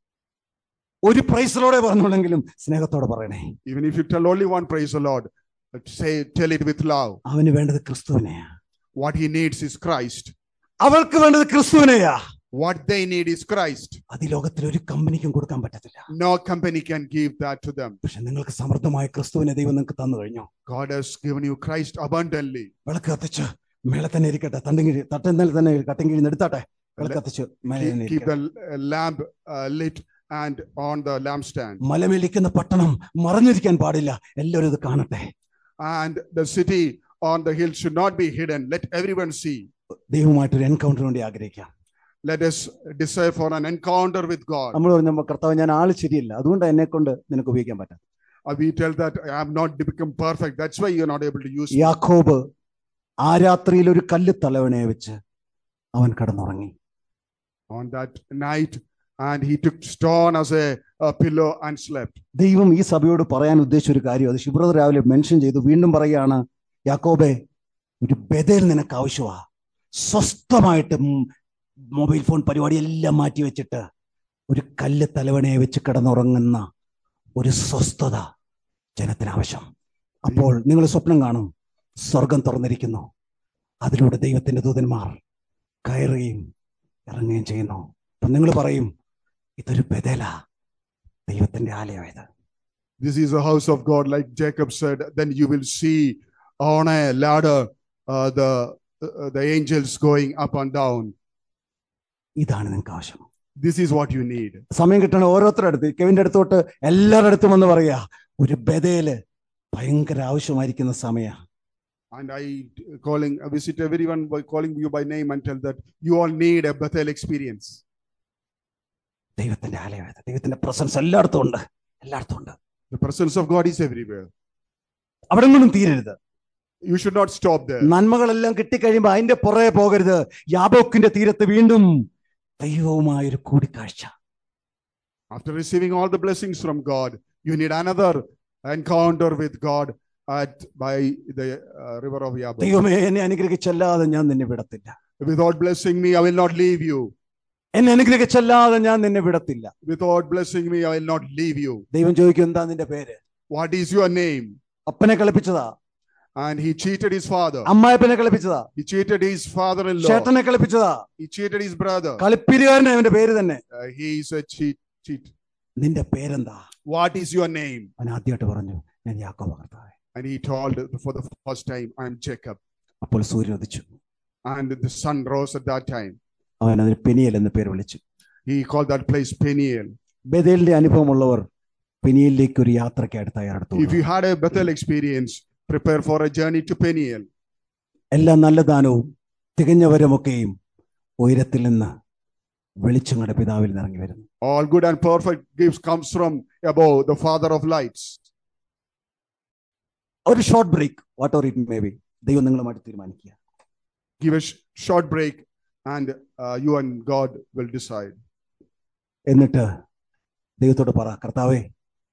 ഒരു പ്രൈസിലൂടെ പറഞ്ഞുള്ളെങ്കിലും സ്നേഹത്തോടെ പറയണേ Even if you tell only one praise the Lord, but say tell it with love. അവന് വേണ്ടത് ക്രിസ്തുവിനെയാ What he needs is Christ. അവൾക്ക് വേണ്ടത് ക്രിസ്തുവിനെയാ What they need is Christ. അത് ഈ ലോകത്തിൽ ഒരു കമ്പനിക്കും കൊടുക്കാൻ പറ്റത്തില്ല No company can give that to them. പക്ഷെ നിങ്ങൾക്ക് സമൃദ്ധമായ ക്രിസ്തുവിനെ ദൈവം നിങ്ങൾക്ക് തന്നു കഴിഞ്ഞു God has given you Christ abundantly. വിളക്ക് കത്തിച്ച് മേലെ തന്നെ ഇരിക്കട്ടെ തണ്ടിങ്ങിഴി തട്ടുന്നതിൽ തന്നെ കട്ടിങ്ങിഴി എടുത്താട്ടെ വിളക്ക് കത്തിച്ച് മേലെ തന്നെ Keep, keep ഇരിക്കട്ടെ. the uh, lamp uh, lit and on the lampstand. മലമേലിക്കുന്ന പട്ടണം മറഞ്ഞിരിക്കാൻ പാടില്ല എല്ലാവരും ഇത് കാണട്ടെ And the city on the hill should not be hidden. Let everyone see. ദൈവമായിട്ടൊരു എൻകൗണ്ടർ വേണ്ടി ആഗ്രഹിക്കാം Let us desire for an encounter with God. നമ്മൾ പറഞ്ഞ കർത്താവ് ഞാൻ ആള് ശരിയല്ല അതുകൊണ്ട് എന്നെ കൊണ്ട് നിനക്ക് ഉപയോഗിക്കാൻ പറ്റാം Uh, we tell that I have not become perfect. That's why you're not able to use me. യാക്കോബ് ആ രാത്രിയിൽ ഒരു കല്ല് തലവണയെ വെച്ച് അവൻ കിടന്നുറങ്ങി On that night, and he took stone as a, a pillow and slept. ദൈവം ഈ സഭയോട് പറയാൻ ഉദ്ദേശിച്ച ഒരു കാര്യം അത് ശുഭ്രത രാവിലെ മെൻഷൻ ചെയ്തു വീണ്ടും പറയുകയാണ് യാക്കോബെ ഒരു ബദൽ നിനക്ക് ആവശ്യമാ സ്വസ്ഥമായിട്ട് ഉം മൊബൈൽ ഫോൺ പരിപാടി എല്ലാം മാറ്റി വെച്ചിട്ട് ഒരു കല്ല് തലവണയെ വെച്ച് കിടന്നുറങ്ങുന്ന ഒരു സ്വസ്ഥത ജനത്തിന് ആവശ്യം അപ്പോൾ നിങ്ങൾ സ്വപ്നം കാണും സ്വർഗം തുറന്നിരിക്കുന്നു അതിലൂടെ ദൈവത്തിന്റെ ദൂതന്മാർ കയറുകയും ഇറങ്ങുകയും ചെയ്യുന്നു അപ്പൊ നിങ്ങൾ പറയും ഇതൊരു ബദല ദൈവത്തിന്റെ ആലയമായത് This is a house of God, like Jacob said. Then you will see on a ladder uh, the uh, the angels going up and down. ഇതാണ് നിങ്ങൾക്ക് ആവശ്യം This is what you need. സമയം കിട്ടണ ഓരോരുത്തരുടെ അടുത്ത് കെവിന്റെ അടുത്തോട്ട് എല്ലാവരുടെ അടുത്തും വന്ന് പറയാ ഒരു ബദയില് ഭയങ്കര ആവശ്യമായിരിക്കുന്ന സമയ And I calling I visit everyone by calling you by name and tell that you all need a Bethel experience. ദൈവത്തിന്റെ ആലയമായത് ദൈവത്തിന്റെ പ്രസൻസ് എല്ലായിടത്തും ഉണ്ട് എല്ലായിടത്തും ഉണ്ട് The presence of God is everywhere. അവിടെ നിന്നും തീരരുത് You should not stop there. നന്മകളെല്ലാം കിട്ടിക്കഴിയുമ്പോൾ അതിന്റെ പുറകെ പോകരുത് യാബോക്കിന്റെ തീരത്ത് വീണ്ടും ദൈവവുമായൊരു കൂടിക്കാഴ്ച After receiving all the blessings from God, you need another encounter with God at by the uh, river of Yabok. ദൈവമേ എന്നെ അനുഗ്രഹിച്ചല്ലാതെ ഞാൻ നിന്നെ വിടത്തില്ല Without blessing me, I will not leave you. എന്നെ അനുഗ്രഹിച്ചല്ലാതെ ഞാൻ നിന്നെ വിടത്തില്ല Without blessing me, I will not leave you. ദൈവം ചോദിക്കും എന്താ നിന്റെ പേര് What is your name? അപ്പനെ കളിപ്പിച്ചതാ And he cheated his father. അമ്മായപ്പനെ കളിപ്പിച്ചതാ He cheated his father-in-law. ചേട്ടനെ കളിപ്പിച്ചതാ He cheated his brother. കളിപ്പിരികാരനെ അവന്റെ പേര് തന്നെ Uh, he is a cheat. Cheat. നിന്റെ പേരെന്താ What is your name? അവൻ ആദ്യമായിട്ട് പറഞ്ഞു ഞാൻ യാക്കോബ കർത്താവേ And he told for the first time, I am Jacob. അപ്പോൾ സൂര്യൻ ഉദിച്ചു And the sun rose at that time. അവൻ അതിന് പെനിയൽ എന്ന് പേര് വിളിച്ചു He called that place Peniel. ബദേലിന്റെ അനുഭവമുള്ളവർ പെനിയലിലേക്ക് ഒരു യാത്രയ്ക്കായിട്ട് If തയ്യാറെടുത്തു you had a Bethel experience, prepare for a journey to Peniel. എല്ലാ നല്ല ദാനവും തികഞ്ഞവരുമൊക്കെയും ഉയരത്തിൽ നിന്ന് വെളിച്ചങ്ങളുടെ പിതാവിൽ നിന്ന് ഇറങ്ങി വരുന്നു All good and perfect gifts comes from above, the Father of lights. ഒരു short break what or it may be ദൈവം നിങ്ങളുമായിട്ട് തീരുമാനിക്കുക Give a sh- short break, and uh, you and God will decide. എന്നിട്ട് ദൈവത്തോട് പറ കർത്താവേ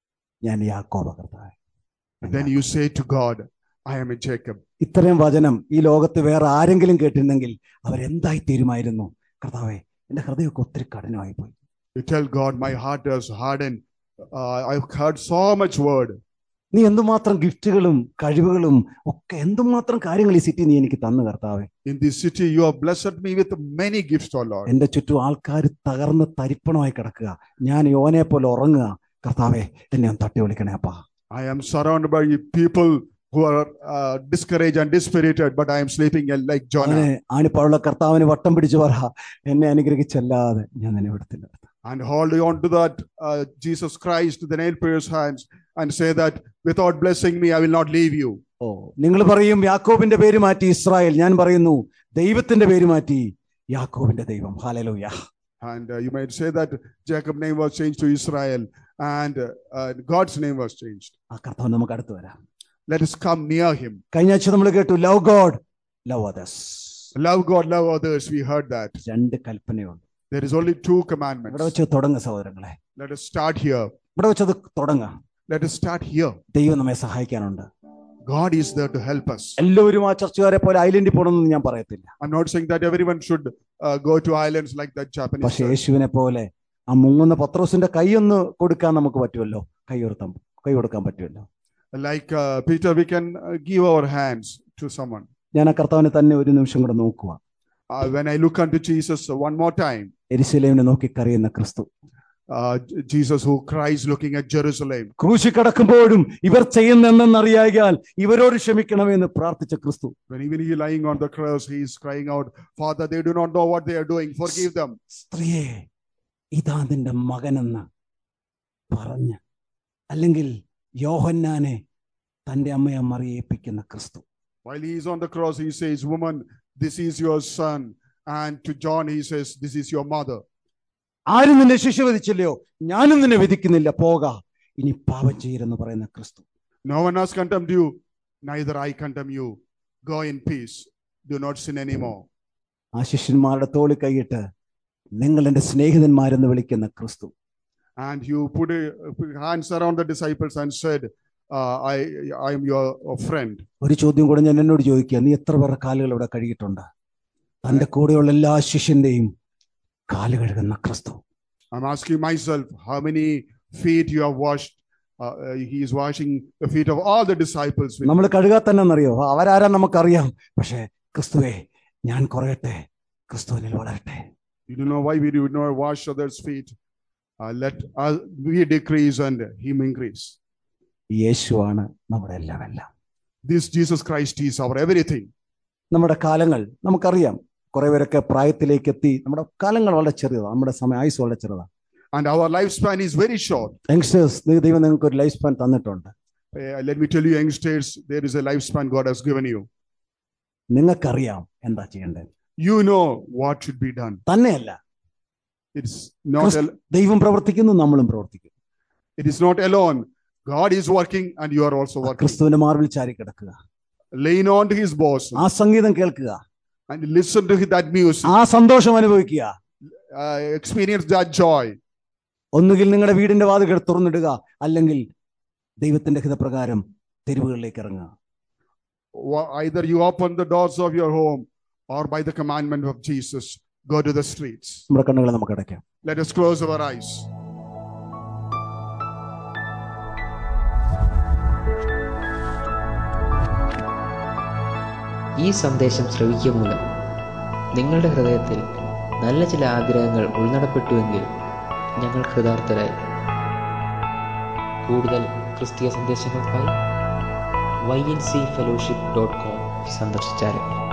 ഞാൻ യാക്കോബ കർത്താവേ And then you say to God, I am a Jacob. ഇത്രയും വചനം ഈ ലോകത്ത് വേറെ ആരെങ്കിലും കേട്ടിരുന്നെങ്കിൽ അവരെന്തായി തീരുമായിരുന്നു കർത്താവേ എന്റെ ഹൃദയമൊക്കെ ഒത്തിരി കഠിനമായി പോയി You tell God, My heart is hardened. Uh, I've heard so much word. നീ എന്തുമാത്രം ഗിഫ്റ്റുകളും കഴിവുകളും ഒക്കെ എന്തുമാത്രം കാര്യങ്ങൾ ഈ സിറ്റി നീ എനിക്ക് തന്നു കർത്താവേ In this city, you have blessed me with many gifts, O Lord. എന്റെ ചുറ്റും ആൾക്കാർ തകർന്ന് തരിപ്പണമായി കിടക്കുക ഞാൻ യോനെ പോലെ ഉറങ്ങുക കർത്താവേ എന്നെ ഒന്ന് തട്ടി വിളിക്കണേ അപ്പാ I am surrounded by people who are uh, discouraged and dispirited, but I am sleeping like Jonah. അവനെ ആണിപ്പാടുള്ള കർത്താവിന് വട്ടം പിടിച്ചു പറ എന്നെ അനുഗ്രഹിച്ചല്ലാതെ ഞാൻ നിന്നെ വിടത്തില്ല and hold on to that uh, Jesus Christ, the nail pierced hands, and say that without blessing me, I will not leave you. ഓ നിങ്ങൾ പറയും യാക്കോബിന്റെ പേര് മാറ്റി ഇസ്രായേൽ ഞാൻ പറയുന്നു ദൈവത്തിന്റെ പേര് മാറ്റി യാക്കോബിന്റെ ദൈവം hallelujah And uh, you might say that Jacob's name was changed to Israel and uh, uh, God's name was changed. ആ കർത്താവ് നമുക്ക് അടുത്ത് വരാം Let us come near him. കഴിഞ്ഞ ആഴ്ച നമ്മൾ കേട്ടു love God love others Love God, love others. We heard that. രണ്ട് കൽപ്പനയുണ്ട് There is only two ഇവിടെ commandments. വെച്ച് തുടങ്ങ സഹോദരങ്ങളെ Let us start here. ഇവിടെ വെച്ചത് തുടങ്ങ Let us start here. ദൈവം നമ്മെ സഹായിക്കാനുണ്ട് God is there to help us. എല്ലാവരും ആ ചർച്ചകാരെ പോലെ ഐലൻഡിൽ പോകണമെന്ന് ഞാൻ പറയത്തില്ല I'm not saying that everyone should uh, go to islands like that Japanese. പക്ഷെ church. യേശുവിനെ പോലെ ആ മുങ്ങുന്ന പത്രോസിന്റെ കൈ ഒന്ന് കൊടുക്കാൻ നമുക്ക് പറ്റുമല്ലോ കൈ ഉയർത്താൻ കൈ കൊടുക്കാൻ പറ്റുമല്ലോ Like uh, Peter, we can uh, give our hands to someone. ഞാൻ ആ കർത്താവിനെ തന്നെ ഒരു നിമിഷം കൂടെ നോക്കുക Uh, when I look unto Jesus uh, one more time, എരിശിലേമിനെ നോക്കി കരയുന്ന ക്രിസ്തു uh, J- Jesus who cries looking at Jerusalem, ക്രൂശി കിടക്കുമ്പോഴും ഇവർ ചെയ്യുന്നെന്നറിയാൽ ഇവരോട് ക്ഷമിക്കണമെന്ന് പ്രാർത്ഥിച്ച ക്രിസ്തു when even he lying on the cross, he is crying out, Father, they do not know what they are doing. Forgive them. സ്ത്രീയെ ഇതാ നിന്റെ മകനെന്ന് പറഞ്ഞ് അല്ലെങ്കിൽ യോഹന്നാനെ തന്റെ അമ്മയെ മറിയേൽപ്പിക്കുന്ന ക്രിസ്തു While he is on the cross, he says, Woman, this is your son. And to John, he says, This is your mother. ആരും നിന്നെ ശിക്ഷ വിധിച്ചില്ലയോ ഞാനും നിന്നെ വിധിക്കുന്നില്ല പോക ഇനി പാപം ചെയ്യരെന്ന് പറയുന്ന ക്രിസ്തു No one has condemned you, neither I condemn you. Go in peace. Do not sin anymore. ആ ശിഷ്യന്മാരുടെ തോളി കൈയിട്ട് നിങ്ങൾ എൻ്റെ സ്നേഹിതന്മാരെന്ന് വിളിക്കുന്ന ക്രിസ്തു And you put a, put hands around the disciples and said, uh, I, I am your uh, friend. ഒരു ചോദ്യം കൂടെ ഞാൻ എന്നോട് ചോദിക്കുക നീ എത്ര പേരുടെ കാലുകൾ ഇവിടെ കഴുകിയിട്ടുണ്ട് തന്റെ കൂടെയുള്ള എല്ലാ ശിഷ്യന്റെയും കാല് കഴുകുന്ന ക്രിസ്തു I'm asking myself, how many feet you have washed? Uh, uh, he is washing the feet of all the disciples. with- നമ്മൾ കഴുകാൻ തന്നെ എന്നറിയോ അവരാരാ നമുക്കറിയാം പക്ഷേ ക്രിസ്തുവേ ഞാൻ കുറയട്ടെ ക്രിസ്തുവിനിൽ വളരട്ടെ You don't know why we do not wash others' feet. Uh, let us, we decrease and him increase. യേശുവാണ് നമ്മുടെ എല്ലാം എല്ലാം This Jesus Christ is our everything. നമ്മുടെ കാലങ്ങൾ നമുക്കറിയാം കുറെ പേരൊക്കെ പ്രായത്തിലേക്ക് എത്തി നമ്മുടെ കാലങ്ങൾ വളരെ ചെറുതാണ് നമ്മുടെ സമയം ആയുസ് വളരെ ചെറുതാണ് And our lifespan is very short. Youngsters ദൈവം നിങ്ങൾക്ക് ഒരു ലൈഫ് സ്പാൻ തന്നിട്ടുണ്ട് Uh, let me tell you, youngsters, there is a lifespan God has given you. നിങ്ങൾക്കറിയാം എന്താ ചെയ്യേണ്ടത് You know what should be done. തന്നെയല്ല It's not, Christ- al- ദൈവം പ്രവർത്തിക്കുന്നു നമ്മളും പ്രവർത്തിക്കും it is not alone. God is working and you are also ആ working. ക്രിസ്തുവിന്റെ മാർവിൽ ചാരി കിടക്കുക Lean on to his bosom ആ സംഗീതം കേൾക്കുക and listen to that music. ആ സന്തോഷം അനുഭവിക്കുക Uh, experience that joy. ഒന്നുകിൽ നിങ്ങളുടെ വീടിന്റെ വാതിലുകൾ തുറന്നിടുക അല്ലെങ്കിൽ ദൈവത്തിന്റെ ഹിതപ്രകാരം തെരുവുകളിലേക്ക് ഇറങ്ങുക Wha- Either you open the doors of your home or by the commandment of Jesus, go to the streets. നമ്മുടെ കണ്ണുകളെ നമുക്ക് അടയ്ക്കാം Let us close our eyes. ഈ സന്ദേശം ശ്രവിക്കുക മൂലം നിങ്ങളുടെ ഹൃദയത്തിൽ നല്ല ചില ആഗ്രഹങ്ങൾ ഉൾനടപ്പെട്ടുവെങ്കിൽ ഞങ്ങൾ കൃതാർത്ഥരായി കൂടുതൽ ക്രിസ്തീയ സന്ദേശങ്ങൾക്കായി Y N C fellowship dot com സന്ദർശിച്ചാലും